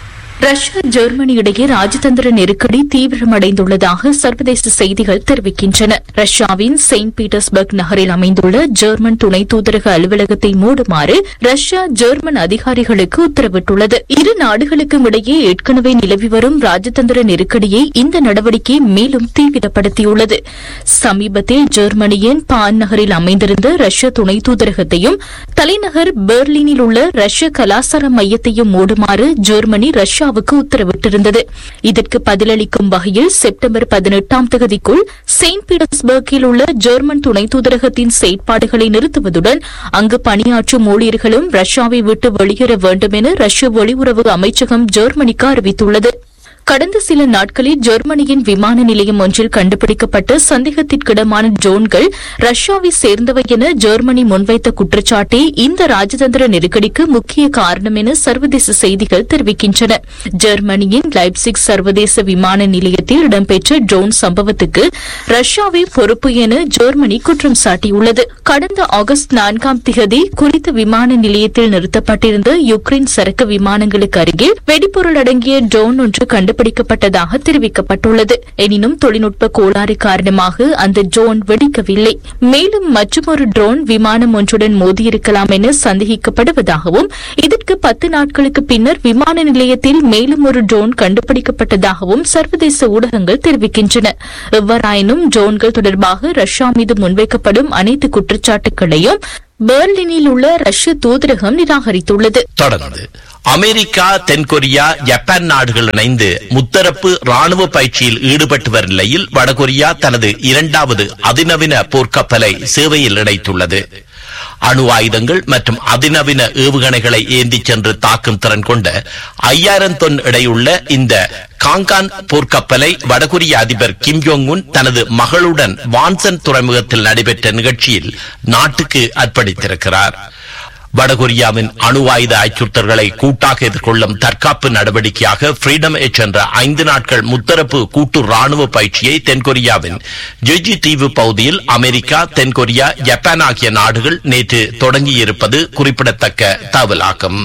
ரஷ்யா ஜெர்மனி இடையே ராஜதந்திர நெருக்கடி தீவிரமடைந்துள்ளதாக சர்வதேச செய்திகள் தெரிவிக்கின்றன ரஷ்யாவின் செயின்ட் பீட்டர்ஸ்பர்க் நகரில் அமைந்துள்ள ஜெர்மன் துணை தூதரக அலுவலகத்தை மூடுமாறு ரஷ்யா ஜெர்மன் அதிகாரிகளுக்கு உத்தரவிட்டுள்ளது இரு நாடுகளுக்கும் இடையே ஏற்கனவே நிலவி வரும் ராஜதந்திர நெருக்கடியை இந்த நடவடிக்கை மேலும் தீவிரப்படுத்தியுள்ளது சமீபத்தில் ஜெர்மனியின் பான் நகரில் அமைந்திருந்த ரஷ்ய துணை தூதரகத்தையும் தலைநகர் பெர்லினில் உள்ள ரஷ்ய கலாச்சார மையத்தையும் மூடுமாறு ஜெர்மனி ரஷ்யாவுக்கு உத்தரவிட்டிருந்தது இதற்கு பதிலளிக்கும் வகையில் செப்டம்பர் பதினெட்டாம் தேதிக்குள் செயின்ட் பீட்டர்ஸ்பர்க்கில் உள்ள ஜெர்மன் துணை தூதரகத்தின் செயற்பாடுகளை நிறுத்துவதுடன் அங்கு பணியாற்றும் ஊழியர்களும் ரஷ்யாவை விட்டு வெளியேற வேண்டும் என ரஷ்ய வெளியுறவு அமைச்சகம் ஜெர்மனிக்கு அறிவித்துள்ளது கடந்த சில நாட்களில் ஜெர்மனியின் விமான நிலையம் ஒன்றில் கண்டுபிடிக்கப்பட்ட சந்தேகத்திற்கிடமான ட்ரோன்கள் ரஷ்யாவை சேர்ந்தவை என ஜெர்மனி முன்வைத்த குற்றச்சாட்டே இந்த ராஜதந்திர நெருக்கடிக்கு முக்கிய காரணம் என சர்வதேச செய்திகள் தெரிவிக்கின்றன ஜெர்மனியின் லைப்சிக் சர்வதேச விமான நிலையத்தில் இடம்பெற்ற ட்ரோன் சம்பவத்துக்கு ரஷ்யாவே பொறுப்பு என ஜெர்மனி குற்றம் சாட்டியுள்ளது கடந்த ஆகஸ்ட் நான்காம் திகதி குறித்த விமான நிலையத்தில் நிறுத்தப்பட்டிருந்த யுக்ரைன் சரக்கு விமானங்களுக்கு அருகில் வெடிபொருள் அடங்கிய ட்ரோன் ஒன்று கண்டுபிடிக்கப்பட்டதாக தெரிவிக்கப்பட்டுள்ளது எனினும் தொழில்நுட்ப கோளாறு காரணமாக அந்த ட்ரோன் வெடிக்கவில்லை மேலும் மற்றொரு ட்ரோன் விமானம் ஒன்றுடன் மோதியிருக்கலாம் என சந்தேகிக்கப்படுவதாகவும் இதற்கு பத்து நாட்களுக்கு பின்னர் விமான நிலையத்தில் மேலும் ஒரு ட்ரோன் கண்டுபிடிக்கப்பட்டதாகவும் சர்வதேச ஊடகங்கள் தெரிவிக்கின்றன எவ்வாறாயினும் ட்ரோன்கள் தொடர்பாக ரஷ்யா மீது முன்வைக்கப்படும் அனைத்து குற்றச்சாட்டுகளையும் பெர்லினில் உள்ள ரஷ்ய தூதரகம் நிராகரித்துள்ளது தொடர்ந்து அமெரிக்கா தென்கொரியா ஜப்பான் நாடுகள் இணைந்து முத்தரப்பு ராணுவ பயிற்சியில் ஈடுபட்டு வரும் நிலையில் வடகொரியா தனது இரண்டாவது அதிநவீன போர்க்கப்பலை சேவையில் இணைத்துள்ளது அணு ஆயுதங்கள் மற்றும் அதிநவீன ஏவுகணைகளை ஏந்திச் சென்று தாக்கும் திறன் கொண்ட ஐயாயிரம் தொன் எடையுள்ள இந்த காங்கான் போர்க்கப்பலை வடகொரிய அதிபர் கிம் ஜோங் உன் தனது மகளுடன் வான்சன் துறைமுகத்தில் நடைபெற்ற நிகழ்ச்சியில் நாட்டுக்கு அர்ப்பணித்திருக்கிறார் வடகொரியாவின் அணு ஆயுத அச்சுறுத்தல்களை கூட்டாக எதிர்கொள்ளும் தற்காப்பு நடவடிக்கையாக ஃப்ரீடம் எச் என்ற ஐந்து நாட்கள் முத்தரப்பு கூட்டு ராணுவ பயிற்சியை தென்கொரியாவின் ஜெஜி தீவு பகுதியில் அமெரிக்கா தென்கொரியா ஜப்பான் ஆகிய நாடுகள் நேற்று தொடங்கியிருப்பது குறிப்பிடத்தக்க தகவலாகும்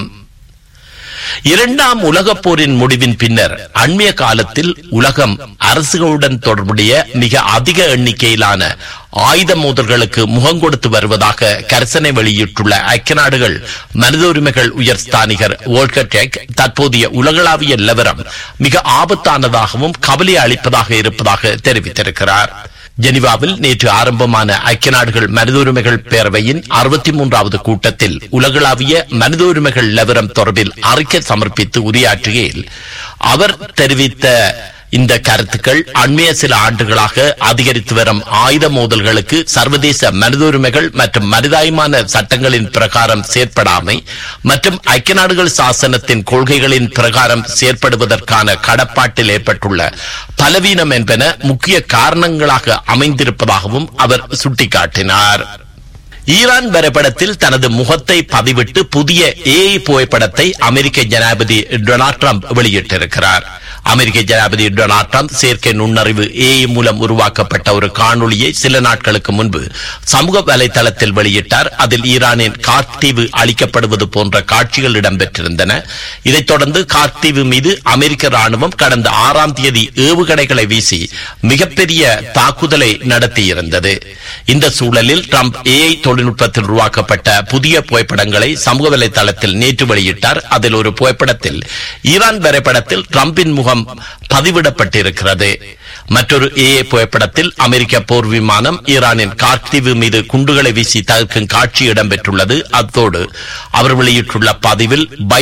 இரண்டாம் உலகப் போரின் முடிவின் பின்னர் அண்மைய காலத்தில் உலகம் அரசுகளுடன் தொடர்புடைய மிக அதிக எண்ணிக்கையிலான ஆயுத மோதல்களுக்கு முகம் கொடுத்து வருவதாக கரசனை வெளியிட்டுள்ள ஐக்கிய நாடுகள் மனித உரிமைகள் உயர்ஸ்தானிகர் வோல்கர் டெக் தற்போதைய உலகளாவிய நிலவரம் மிக ஆபத்தானதாகவும் கவலை அளிப்பதாக இருப்பதாக தெரிவித்திருக்கிறார் ஜெனீவாவில் நேற்று ஆரம்பமான ஐக்கிய நாடுகள் மனித உரிமைகள் பேரவையின் அறுபத்தி மூன்றாவது கூட்டத்தில் உலகளாவிய மனித உரிமைகள் நிலவரம் தொடர்பில் அறிக்கை சமர்ப்பித்து உரையாற்றுகையில் அவர் தெரிவித்த இந்த கருத்துக்கள் அண்மைய சில ஆண்டுகளாக அதிகரித்து வரும் ஆயுத மோதல்களுக்கு சர்வதேச மனித உரிமைகள் மற்றும் மனிதாயமான சட்டங்களின் பிரகாரம் செயற்படாமை மற்றும் ஐக்கிய நாடுகள் சாசனத்தின் கொள்கைகளின் பிரகாரம் செயற்படுவதற்கான கடப்பாட்டில் ஏற்பட்டுள்ள பலவீனம் என்பன முக்கிய காரணங்களாக அமைந்திருப்பதாகவும் அவர் சுட்டிக்காட்டினார் ஈரான் வரைபடத்தில் தனது முகத்தை பதிவிட்டு புதிய ஏஐ புகைப்படத்தை அமெரிக்க ஜனாதிபதி டொனால்ட் ட்ரம்ப் வெளியிட்டிருக்கிறார் அமெரிக்க ஜனாதிபதி டொனால்ட் ட்ரம்ப் செயற்கை நுண்ணறிவு ஏஐ மூலம் உருவாக்கப்பட்ட ஒரு காணொளியை சில நாட்களுக்கு முன்பு சமூக வலைதளத்தில் வெளியிட்டார் அதில் ஈரானின் கார்க் தீவு அளிக்கப்படுவது போன்ற காட்சிகள் இடம்பெற்றிருந்தன இதைத் தொடர்ந்து கார்க் தீவு மீது அமெரிக்க ராணுவம் கடந்த ஆறாம் தேதி ஏவுகணைகளை வீசி மிகப்பெரிய தாக்குதலை நடத்தியிருந்தது இந்த சூழலில் ட்ரம்ப் ஏஐ தொழில்நுட்பத்தில் உருவாக்கப்பட்ட புதிய புகைப்படங்களை சமூக வலைதளத்தில் நேற்று வெளியிட்டார் அதில் ஒரு புகைப்படத்தில் ஈரான் வரைபடத்தில் ட்ரம்பின் முகம் பதிவிடப்பட்டிருக்கிறது மற்றொரு ஏஏ புகைப்படத்தில் அமெரிக்க போர் விமானம் ஈரானின் கார்த்தீவு மீது குண்டுகளை வீசி தகர்க்கும் காட்சி இடம்பெற்றுள்ளது அத்தோடு அவர் வெளியிட்டுள்ள பதிவில் பை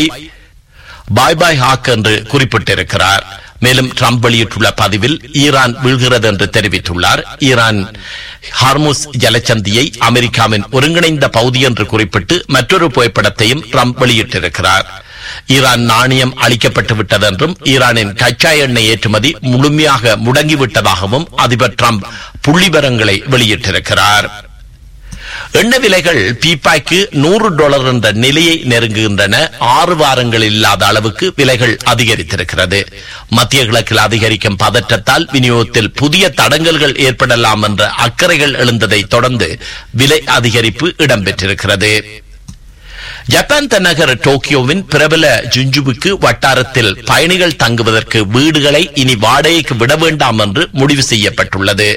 பாய் பாய் ஹாக் என்று குறிப்பிட்டிருக்கிறார் மேலும் ட்ரம்ப் வெளியிட்டுள்ள பதிவில் ஈரான் வீழ்கிறது என்று தெரிவித்துள்ளார் ஈரான் ஹார்முஸ் ஜலச்சந்தியை அமெரிக்காவின் ஒருங்கிணைந்த பகுதி என்று குறிப்பிட்டு மற்றொரு புகைப்படத்தையும் ட்ரம்ப் வெளியிட்டிருக்கிறார் ஈரான் நாணயம் அளிக்கப்பட்டு விட்டதென்றும் ஈரானின் கச்சா எண்ணெய் ஏற்றுமதி முழுமையாக முடங்கிவிட்டதாகவும் அதிபர் ட்ரம்ப் புள்ளிவரங்களை வெளியிட்டிருக்கிறார் எண்ணெய் விலைகள் பீப்பாய்க்கு நூறு டாலர் என்ற நிலையை நெருங்குகின்றன ஆறு வாரங்கள் இல்லாத அளவுக்கு விலைகள் அதிகரித்திருக்கிறது மத்திய கிழக்கில் அதிகரிக்கும் பதற்றத்தால் விநியோகத்தில் புதிய தடங்கல்கள் ஏற்படலாம் என்ற அக்கறைகள் எழுந்ததை தொடர்ந்து விலை அதிகரிப்பு இடம்பெற்றிருக்கிறது ஜப்பான் தலைநகர் டோக்கியோவின் பிரபல ஜுஞ்சுவுக்கு வட்டாரத்தில் பயணிகள் தங்குவதற்கு வீடுகளை இனி வாடகைக்கு விட வேண்டாம் என்று முடிவு செய்யப்பட்டுள்ளது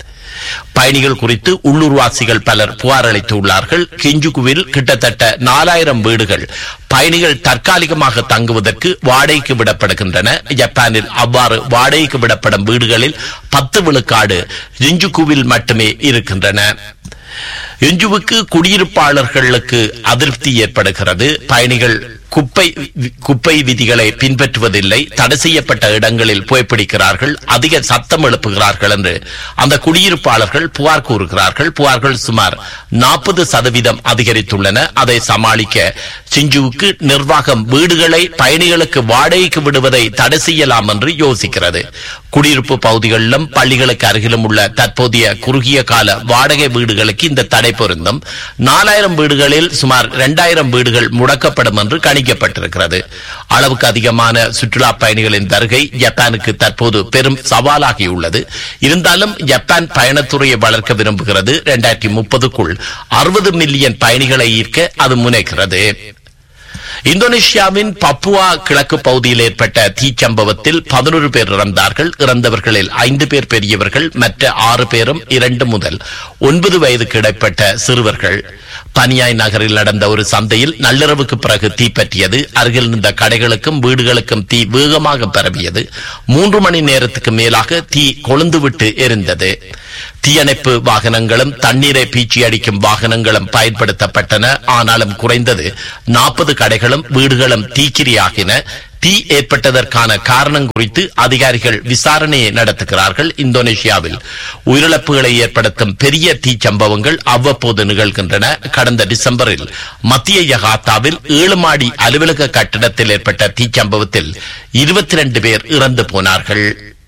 பயணிகள் குறித்து உள்ளூர்வாசிகள் பலர் புகார் அளித்துள்ளார்கள் கிஞ்சுகுவில் கிட்டத்தட்ட நாலாயிரம் வீடுகள் பயணிகள் தற்காலிகமாக தங்குவதற்கு வாடகைக்கு விடப்படுகின்றன ஜப்பானில் அவ்வாறு வாடகைக்கு விடப்படும் வீடுகளில் பத்து விழுக்காடு ஜிஞ்சுகுவில் மட்டுமே இருக்கின்றன எஞ்சுவுக்கு குடியிருப்பாளர்களுக்கு அதிருப்தி ஏற்படுகிறது பயணிகள் குப்பை குப்பை விதிகளை பின்பற்றுவதில்லை தடை செய்யப்பட்ட இடங்களில் புகைப்பிடிக்கிறார்கள் அதிக சத்தம் எழுப்புகிறார்கள் என்று அந்த குடியிருப்பாளர்கள் புகார் கூறுகிறார்கள் புகார்கள் சுமார் நாற்பது சதவீதம் அதிகரித்துள்ளன அதை சமாளிக்க சிஞ்சுவுக்கு நிர்வாகம் வீடுகளை பயணிகளுக்கு வாடகைக்கு விடுவதை தடை செய்யலாம் என்று யோசிக்கிறது குடியிருப்பு பகுதிகளிலும் பள்ளிகளுக்கு அருகிலும் உள்ள தற்போதைய குறுகிய கால வாடகை வீடுகளுக்கு இந்த தடை பொருந்தும் நாலாயிரம் வீடுகளில் சுமார் இரண்டாயிரம் வீடுகள் முடக்கப்படும் என்று கணிக்கப்பட்டிருக்கிறது அளவுக்கு அதிகமான சுற்றுலா பயணிகளின் வருகை ஜப்பானுக்கு தற்போது பெரும் சவாலாகியுள்ளது இருந்தாலும் ஜப்பான் பயணத்துறையை வளர்க்க விரும்புகிறது இரண்டாயிரத்தி முப்பதுக்குள் அறுபது மில்லியன் பயணிகளை ஈர்க்க அது முனைகிறது இந்தோனேஷியாவின் பப்புவா கிழக்கு பகுதியில் ஏற்பட்ட தீச்சம்பவத்தில் பதினொரு பேர் இறந்தார்கள் இறந்தவர்களில் ஐந்து பேர் பெரியவர்கள் மற்ற ஆறு பேரும் இரண்டு முதல் ஒன்பது வயதுக்கு இடைப்பட்ட சிறுவர்கள் பனியாய் நகரில் நடந்த ஒரு சந்தையில் நள்ளிரவுக்கு பிறகு தீப்பற்றியது அருகில் இருந்த கடைகளுக்கும் வீடுகளுக்கும் தீ வேகமாக பரவியது மூன்று மணி நேரத்துக்கு மேலாக தீ கொழுந்துவிட்டு எரிந்தது தீயணைப்பு வாகனங்களும் தண்ணீரை பீச்சி அடிக்கும் வாகனங்களும் பயன்படுத்தப்பட்டன ஆனாலும் குறைந்தது நாற்பது கடைகளும் வீடுகளும் தீக்கிரியாகின தீ ஏற்பட்டதற்கான காரணம் குறித்து அதிகாரிகள் விசாரணையை நடத்துகிறார்கள் இந்தோனேஷியாவில் உயிரிழப்புகளை ஏற்படுத்தும் பெரிய தீ சம்பவங்கள் அவ்வப்போது நிகழ்கின்றன கடந்த டிசம்பரில் மத்திய யகாத்தாவில் ஏழு மாடி அலுவலக கட்டிடத்தில் ஏற்பட்ட தீச்சம்பவத்தில் இருபத்தி ரெண்டு பேர் இறந்து போனார்கள்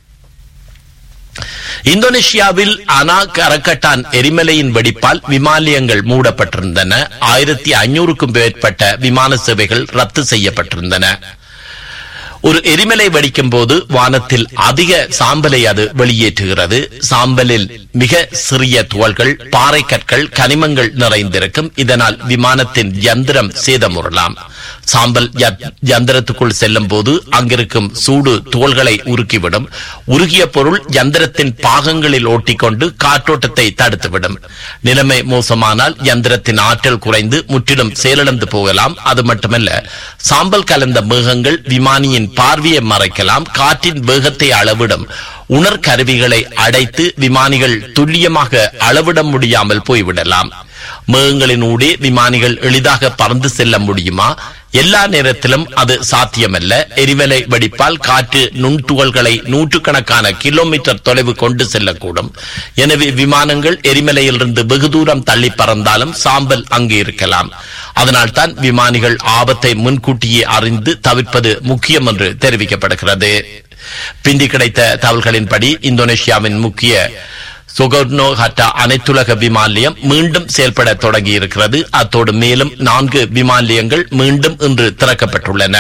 இந்தோனேஷியாவில் அனா கரக்கட்டான் எரிமலையின் வெடிப்பால் விமானியங்கள் மூடப்பட்டிருந்தன ஆயிரத்தி ஐநூறுக்கும் மேற்பட்ட விமான சேவைகள் ரத்து செய்யப்பட்டிருந்தன ஒரு எரிமலை வெடிக்கும் போது வானத்தில் அதிக சாம்பலை அது வெளியேற்றுகிறது சாம்பலில் மிக சிறிய துகள்கள் பாறை கற்கள் கனிமங்கள் நிறைந்திருக்கும் இதனால் விமானத்தின் யந்திரம் சேதமுறலாம் சாம்பல் யந்திரத்துக்குள் செல்லும் போது அங்கிருக்கும் சூடு துகள்களை உருக்கிவிடும் உருகிய பொருள் யந்திரத்தின் பாகங்களில் ஓட்டிக்கொண்டு காற்றோட்டத்தை தடுத்துவிடும் நிலைமை மோசமானால் யந்திரத்தின் ஆற்றல் குறைந்து முற்றிலும் செயலிழந்து போகலாம் அது மட்டுமல்ல சாம்பல் கலந்த மேகங்கள் விமானியின் பார்வையை மறைக்கலாம் காற்றின் வேகத்தை அளவிடும் உணர் கருவிகளை அடைத்து விமானிகள் துல்லியமாக அளவிட முடியாமல் போய்விடலாம் மேகங்களின் ஊடே விமானிகள் எளிதாக பறந்து செல்ல முடியுமா எல்லா நேரத்திலும் அது சாத்தியமல்ல எரிமலை வெடிப்பால் காற்று நுண்துகள்களை நூற்றுக்கணக்கான கிலோமீட்டர் தொலைவு கொண்டு செல்லக்கூடும் எனவே விமானங்கள் எரிமலையிலிருந்து வெகு தூரம் தள்ளி பறந்தாலும் சாம்பல் அங்கு இருக்கலாம் அதனால்தான் விமானிகள் ஆபத்தை முன்கூட்டியே அறிந்து தவிர்ப்பது முக்கியம் என்று தெரிவிக்கப்படுகிறது பிந்தி கிடைத்த தகவல்களின்படி இந்தோனேஷியாவின் முக்கிய சுகர்னோ ஹட்டா அனைத்துலக விமான நிலையம் மீண்டும் செயல்பட தொடங்கி இருக்கிறது அத்தோடு மேலும் நான்கு விமான நிலையங்கள் மீண்டும் இன்று திறக்கப்பட்டுள்ளன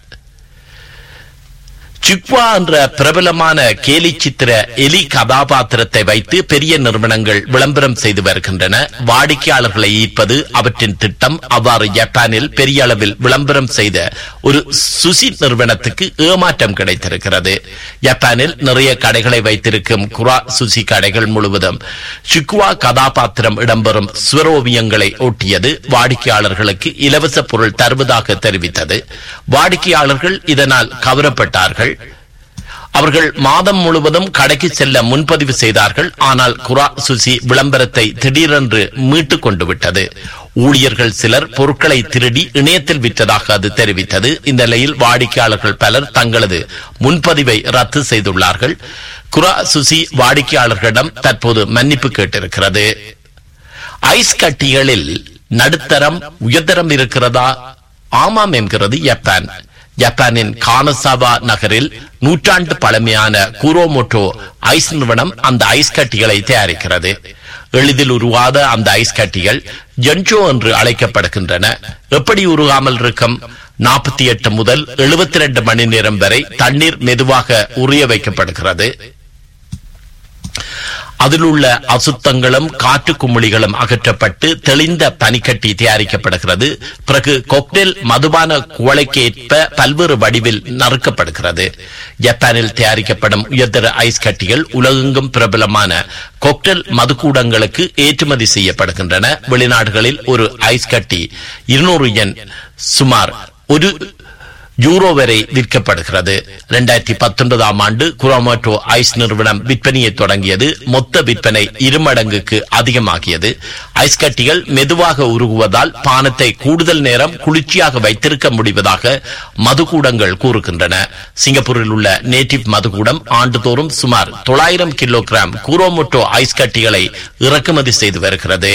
சிக்வா என்ற பிரபலமான கேலி சித்திர எலி கதாபாத்திரத்தை வைத்து பெரிய நிறுவனங்கள் விளம்பரம் செய்து வருகின்றன வாடிக்கையாளர்களை ஈர்ப்பது அவற்றின் திட்டம் அவ்வாறு ஜப்பானில் பெரிய அளவில் விளம்பரம் செய்த ஒரு சுசி நிறுவனத்துக்கு ஏமாற்றம் கிடைத்திருக்கிறது ஜப்பானில் நிறைய கடைகளை வைத்திருக்கும் குரா சுசி கடைகள் முழுவதும் சிக்வா கதாபாத்திரம் இடம்பெறும் சுவரோவியங்களை ஒட்டியது வாடிக்கையாளர்களுக்கு இலவச பொருள் தருவதாக தெரிவித்தது வாடிக்கையாளர்கள் இதனால் கவரப்பட்டார்கள் அவர்கள் மாதம் முழுவதும் கடைக்கு செல்ல முன்பதிவு செய்தார்கள் ஆனால் குரா சுசி விளம்பரத்தை திடீரென்று மீட்டுக் கொண்டு விட்டது ஊழியர்கள் சிலர் பொருட்களை திருடி இணையத்தில் விற்றதாக அது தெரிவித்தது இந்த நிலையில் வாடிக்கையாளர்கள் பலர் தங்களது முன்பதிவை ரத்து செய்துள்ளார்கள் குரா சுசி வாடிக்கையாளர்களிடம் தற்போது மன்னிப்பு கேட்டிருக்கிறது ஐஸ் கட்டிகளில் நடுத்தரம் உயர்தரம் இருக்கிறதா ஆமாம் என்கிறது ஜப்பான் ஜப்பானின் கானசாவா நகரில் நூற்றாண்டு பழமையான கூரோமோட்டோ ஐஸ் நிறுவனம் அந்த ஐஸ் கட்டிகளை தயாரிக்கிறது எளிதில் உருவாத அந்த ஐஸ் கட்டிகள் ஜென்ஜோ என்று அழைக்கப்படுகின்றன எப்படி உருகாமல் இருக்கும் நாற்பத்தி எட்டு முதல் எழுபத்தி ரெண்டு மணி நேரம் வரை தண்ணீர் மெதுவாக உரிய வைக்கப்படுகிறது அதில் உள்ள அசுத்தங்களும் காற்று குமிழிகளும் அகற்றப்பட்டு தெளிந்த பனிக்கட்டி தயாரிக்கப்படுகிறது பிறகு கொக்டெல் மதுபான குவளைக்கேற்ப பல்வேறு வடிவில் நறுக்கப்படுகிறது ஜப்பானில் தயாரிக்கப்படும் உயர்தர ஐஸ் கட்டிகள் உலகெங்கும் பிரபலமான கொக்டெல் மதுக்கூடங்களுக்கு ஏற்றுமதி செய்யப்படுகின்றன வெளிநாடுகளில் ஒரு ஐஸ் கட்டி இருநூறு எண் சுமார் ஒரு யூரோ வரை விற்கப்படுகிறது இரண்டாயிரத்தி பத்தொன்பதாம் ஆண்டு குரோமோட்டோ ஐஸ் நிறுவனம் விற்பனையை தொடங்கியது மொத்த விற்பனை இருமடங்குக்கு அதிகமாகியது ஐஸ் கட்டிகள் மெதுவாக உருகுவதால் பானத்தை கூடுதல் நேரம் குளிர்ச்சியாக வைத்திருக்க முடிவதாக மதுக்கூடங்கள் கூறுகின்றன சிங்கப்பூரில் உள்ள நேட்டிவ் மதுக்கூடம் ஆண்டுதோறும் சுமார் தொள்ளாயிரம் கிலோகிராம் குரோமோட்டோ ஐஸ் கட்டிகளை இறக்குமதி செய்து வருகிறது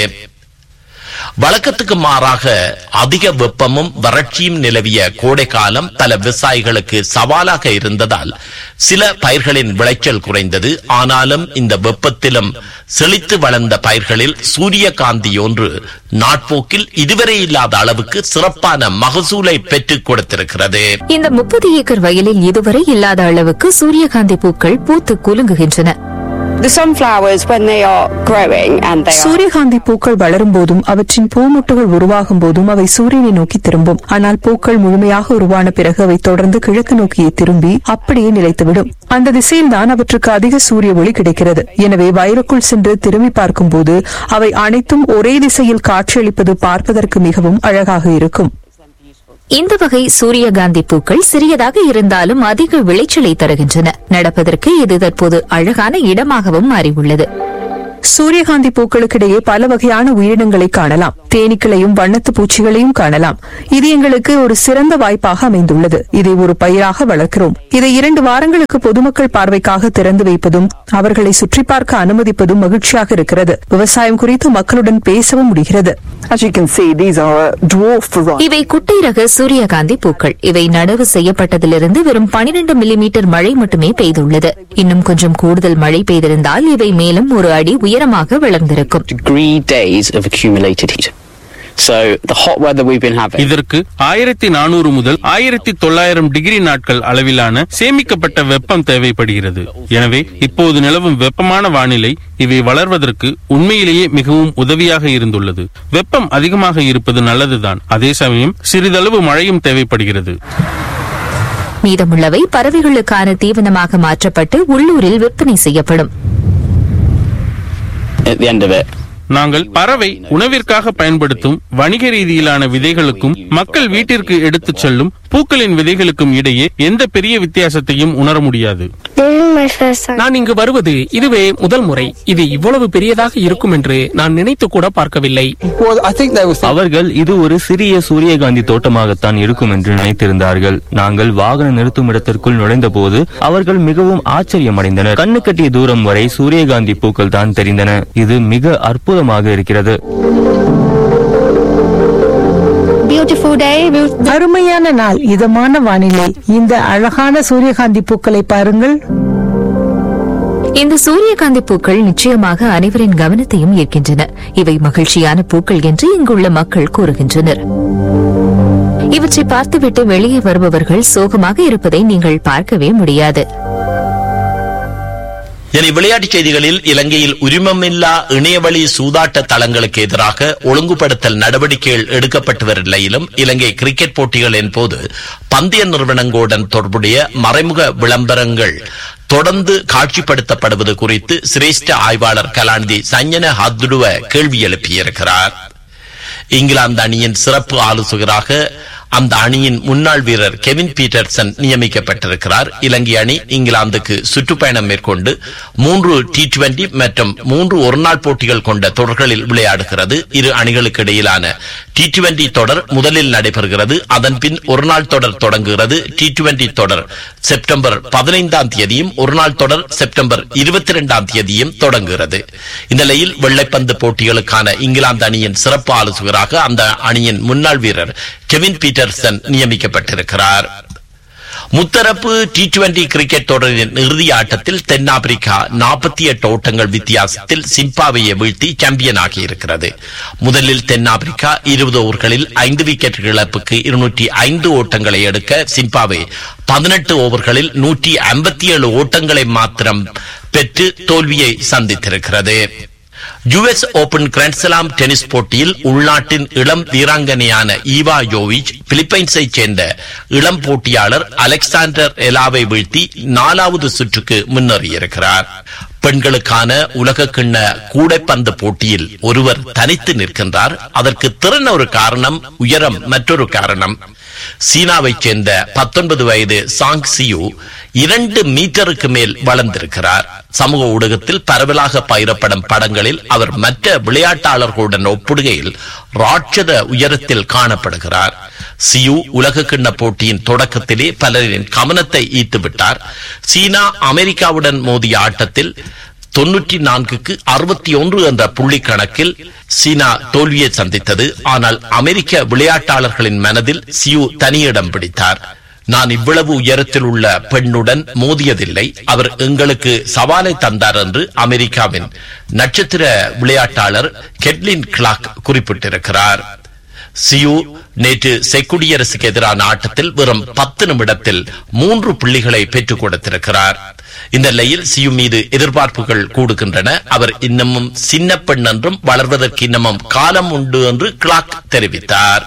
வழக்கத்துக்கு மாறாக அதிக வெப்பமும் வறட்சியும் நிலவிய கோடை காலம் பல விவசாயிகளுக்கு சவாலாக இருந்ததால் சில பயிர்களின் விளைச்சல் குறைந்தது ஆனாலும் இந்த வெப்பத்திலும் செழித்து வளர்ந்த பயிர்களில் சூரியகாந்தி ஒன்று நாட்போக்கில் இதுவரை இல்லாத அளவுக்கு சிறப்பான மகசூலை பெற்றுக் கொடுத்திருக்கிறது இந்த முப்பது ஏக்கர் வயலில் இதுவரை இல்லாத அளவுக்கு சூரியகாந்தி பூக்கள் பூத்து குலுங்குகின்றன The sunflowers, when they are growing and they are சூரியகாந்தி பூக்கள் வளரும் போதும் அவற்றின் பூமொட்டுகள் உருவாகும் போதும் அவை சூரியனை நோக்கி திரும்பும் ஆனால் பூக்கள் முழுமையாக உருவான பிறகு அவை தொடர்ந்து கிழக்கு நோக்கியே திரும்பி அப்படியே நிலைத்துவிடும் அந்த திசையில்தான் அவற்றுக்கு அதிக சூரிய ஒளி கிடைக்கிறது எனவே வயலுக்குள் சென்று திரும்பி பார்க்கும்போது அவை அனைத்தும் ஒரே திசையில் காட்சியளிப்பது பார்ப்பதற்கு மிகவும் அழகாக இருக்கும் இந்த வகை சூரியகாந்தி பூக்கள் சிறியதாக இருந்தாலும் அதிக விளைச்சலை தருகின்றன நடப்பதற்கு இது தற்போது அழகான இடமாகவும் மாறியுள்ளது சூரியகாந்தி பூக்களுக்கிடையே பல வகையான உயிரினங்களை காணலாம் தேனீக்களையும் வண்ணத்து பூச்சிகளையும் காணலாம் இது எங்களுக்கு ஒரு சிறந்த வாய்ப்பாக அமைந்துள்ளது இதை ஒரு பயிராக வளர்க்கிறோம் இதை இரண்டு வாரங்களுக்கு பொதுமக்கள் பார்வைக்காக திறந்து வைப்பதும் அவர்களை சுற்றி பார்க்க அனுமதிப்பதும் மகிழ்ச்சியாக இருக்கிறது விவசாயம் குறித்து மக்களுடன் பேசவும் முடிகிறது As you can see, these are a dwarf variety. இவை குட்டை ரக சூரியகாந்தி பூக்கள் இவை நடவு செய்யப்பட்டதிலிருந்து வெறும் 12 மில்லிமீட்டர் மழை மட்டுமே பெய்துள்ளது இன்னும் கொஞ்சம் கூடுதல் மழை பெய்திருந்தால் இவை மேலும் ஒரு அடி உயரமாக வளர்ந்திருக்கும் degree days of accumulated heat. So the hot weather we've been having. இதற்கு ஆயிரத்தி நானூறு முதல் ஆயிரத்தி தொள்ளாயிரம் டிகிரி நாட்கள் அளவிலான சேமிக்கப்பட்ட வெப்பம் தேவைப்படுகிறது எனவே இப்போது நிலவும் வெப்பமான வானிலை இவை வளர்வதற்கு உண்மையிலேயே மிகவும் உதவியாக இருந்துள்ளது வெப்பம் அதிகமாக இருப்பது நல்லதுதான் அதே சமயம் சிறிதளவு மழையும் தேவைப்படுகிறது மீதமுள்ளவை பறவைகளுக்கான தீவனமாக மாற்றப்பட்டு உள்ளூரில் விற்பனை செய்யப்படும் At the end of it, நாங்கள் பறவை உணவிற்காக பயன்படுத்தும் வணிக ரீதியிலான விதைகளுக்கும் மக்கள் வீட்டிற்கு எடுத்துச் செல்லும் பூக்களின் விதைகளுக்கும் இடையே எந்த பெரிய வித்தியாசத்தையும் உணர முடியாது நான் இங்கு வருவது இதுவே முதல் முறை இது இவ்வளவு பெரியதாக இருக்கும் என்று நான் நினைத்து கூட பார்க்கவில்லை அவர்கள் இது ஒரு சிறிய சூரியகாந்தி தோட்டமாகத்தான் இருக்கும் என்று நினைத்திருந்தார்கள் நாங்கள் வாகனம் நிறுத்தும் இடத்திற்குள் நுழைந்த போது அவர்கள் மிகவும் ஆச்சரியமடைந்தனர் கண்ணு கட்டிய தூரம் வரை சூரியகாந்தி பூக்கள் தான் தெரிந்தன இது மிக அற்புதமாக இருக்கிறது அருமையான நாள் இதமான வானிலை இந்த அழகான சூரியகாந்தி பூக்களை பாருங்கள் இந்த சூரியகாந்தி பூக்கள் நிச்சயமாக அனைவரின் கவனத்தையும் ஈர்க்கின்றன இவை மகிழ்ச்சியான பூக்கள் என்று இங்குள்ள மக்கள் கூறுகின்றனர் இவற்றை பார்த்துவிட்டு வெளியே வருபவர்கள் சோகமாக இருப்பதை நீங்கள் பார்க்கவே முடியாது இனி விளையாட்டுச் செய்திகளில் இலங்கையில் உரிமமில்லா இணையவழி சூதாட்ட தளங்களுக்கு எதிராக ஒழுங்குபடுத்தல் நடவடிக்கைகள் எடுக்கப்பட்டு வரும் நிலையிலும் இலங்கை கிரிக்கெட் போட்டிகளின் போது பந்தய நிறுவனங்களுடன் தொடர்புடைய மறைமுக விளம்பரங்கள் தொடர்ந்து காட்சிப்படுத்தப்படுவது குறித்து சிரேஷ்ட ஆய்வாளர் கலாநிதி சஞ்சன ஹத்துடுவ கேள்வி எழுப்பியிருக்கிறார் இங்கிலாந்து அணியின் சிறப்பு ஆலோசகராக அந்த அணியின் முன்னாள் வீரர் கெவின் பீட்டர்சன் நியமிக்கப்பட்டிருக்கிறார் இலங்கை அணி இங்கிலாந்துக்கு சுற்றுப்பயணம் மேற்கொண்டு மூன்று டி டுவெண்டி மற்றும் மூன்று ஒருநாள் போட்டிகள் கொண்ட தொடர்களில் விளையாடுகிறது இரு அணிகளுக்கு இடையிலான டி டுவெண்டி தொடர் முதலில் நடைபெறுகிறது அதன் பின் ஒருநாள் தொடர் தொடங்குகிறது டி டுவெண்டி தொடர் செப்டம்பர் பதினைந்தாம் தேதியும் ஒருநாள் தொடர் செப்டம்பர் இருபத்தி இரண்டாம் தேதியும் தொடங்குகிறது இந்த நிலையில் வெள்ளைப்பந்து போட்டிகளுக்கான இங்கிலாந்து அணியின் சிறப்பு ஆலோசகராக அந்த அணியின் முன்னாள் வீரர் கெவின் பீட்டர்சன் நியமிக்கப்பட்டிருக்கிறார் முத்தரப்பு டி டுவெண்டி கிரிக்கெட் தொடரின் இறுதி ஆட்டத்தில் தென்னாப்பிரிக்கா நாற்பத்தி எட்டு ஓட்டங்கள் வித்தியாசத்தில் சிம்பாவையை வீழ்த்தி சாம்பியன் ஆகியிருக்கிறது முதலில் தென்னாப்பிரிக்கா இருபது ஓவர்களில் ஐந்து விக்கெட் இழப்புக்கு இருநூற்றி ஐந்து ஓட்டங்களை எடுக்க சிம்பாவே பதினெட்டு ஓவர்களில் நூற்றி ஐம்பத்தி ஏழு ஓட்டங்களை மாத்திரம் பெற்று தோல்வியை சந்தித்திருக்கிறது யுஎஸ் ஓபன் கிராண்ட்ஸ்லாம் டென்னிஸ் போட்டியில் உள்நாட்டின் இளம் வீராங்கனையான ஈவா யோவிச் பிலிப்பைன்ஸை சேர்ந்த இளம் போட்டியாளர் அலெக்சாண்டர் எலாவை வீழ்த்தி நாலாவது சுற்றுக்கு முன்னேறியிருக்கிறார் பெண்களுக்கான உலக கிண்ண கூடைப்பந்து போட்டியில் ஒருவர் தனித்து நிற்கின்றார் அதற்கு திறன் ஒரு காரணம் உயரம் மற்றொரு காரணம் சீனாவைச் சேர்ந்த பத்தொன்பது வயது சாங் சியூ இரண்டு மீட்டருக்கு மேல் வளர்ந்திருக்கிறார் சமூக ஊடகத்தில் பரவலாக பயிரப்படும் படங்களில் அவர் மற்ற விளையாட்டாளர்களுடன் ஒப்பிடுகையில் ராட்சத உயரத்தில் காணப்படுகிறார் சியு உலக கிண்ண போட்டியின் தொடக்கத்திலே பலரின் கவனத்தை ஈர்த்துவிட்டார் சீனா அமெரிக்காவுடன் மோதிய ஆட்டத்தில் தொன்னூற்றி நான்குக்கு அறுபத்தி ஒன்று என்ற புள்ளி கணக்கில் சீனா தோல்வியை சந்தித்தது ஆனால் அமெரிக்க விளையாட்டாளர்களின் மனதில் சியு தனியிடம் பிடித்தார் நான் இவ்வளவு உயரத்தில் உள்ள பெண்ணுடன் மோதியதில்லை அவர் எங்களுக்கு சவாலை தந்தார் என்று அமெரிக்காவின் நட்சத்திர விளையாட்டாளர் கெட்லின் கிளாக் குறிப்பிட்டிருக்கிறார் சியு நேற்று செக்குடியரசுக்கு எதிரான ஆட்டத்தில் வெறும் பத்து நிமிடத்தில் மூன்று புள்ளிகளை பெற்றுக் கொடுத்திருக்கிறார் இந்த நிலையில் சியு மீது எதிர்பார்ப்புகள் கூடுகின்றன அவர் இன்னமும் சின்ன பெண் என்றும் வளர்வதற்கு இன்னமும் காலம் உண்டு என்று கிளாக் தெரிவித்தார்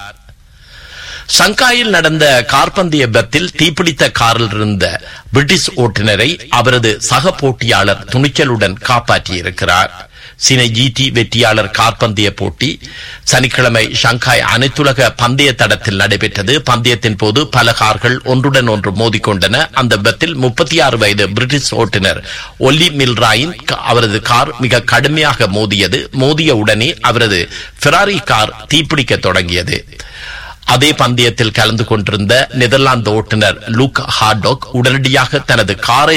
ஷங்காயில் நடந்த கார்பந்தய விபத்தில் தீப்பிடித்த காரில் இருந்த பிரிட்டிஷ் ஓட்டுநரை அவரது சக போட்டியாளர் துணிச்சலுடன் காப்பாற்றியிருக்கிறார் சீன ஜிடி வெற்றியாளர் கார்பந்தய போட்டி சனிக்கிழமை ஷங்காய் அனைத்துலக பந்தய தடத்தில் நடைபெற்றது பந்தயத்தின் போது பல கார்கள் ஒன்றுடன் ஒன்று மோதிக்கொண்டன அந்த விபத்தில் முப்பத்தி ஆறு வயது பிரிட்டிஷ் ஓட்டுநர் ஒல்லி மில்ராயின் அவரது கார் மிக கடுமையாக மோதியது மோதிய உடனே அவரது ஃபெராரி கார் தீப்பிடிக்க தொடங்கியது அதே பந்தயத்தில் கலந்து கொண்டிருந்த நெதர்லாந்து ஓட்டுநர் லூக் ஹார்டோக் உடனடியாக தனது காரை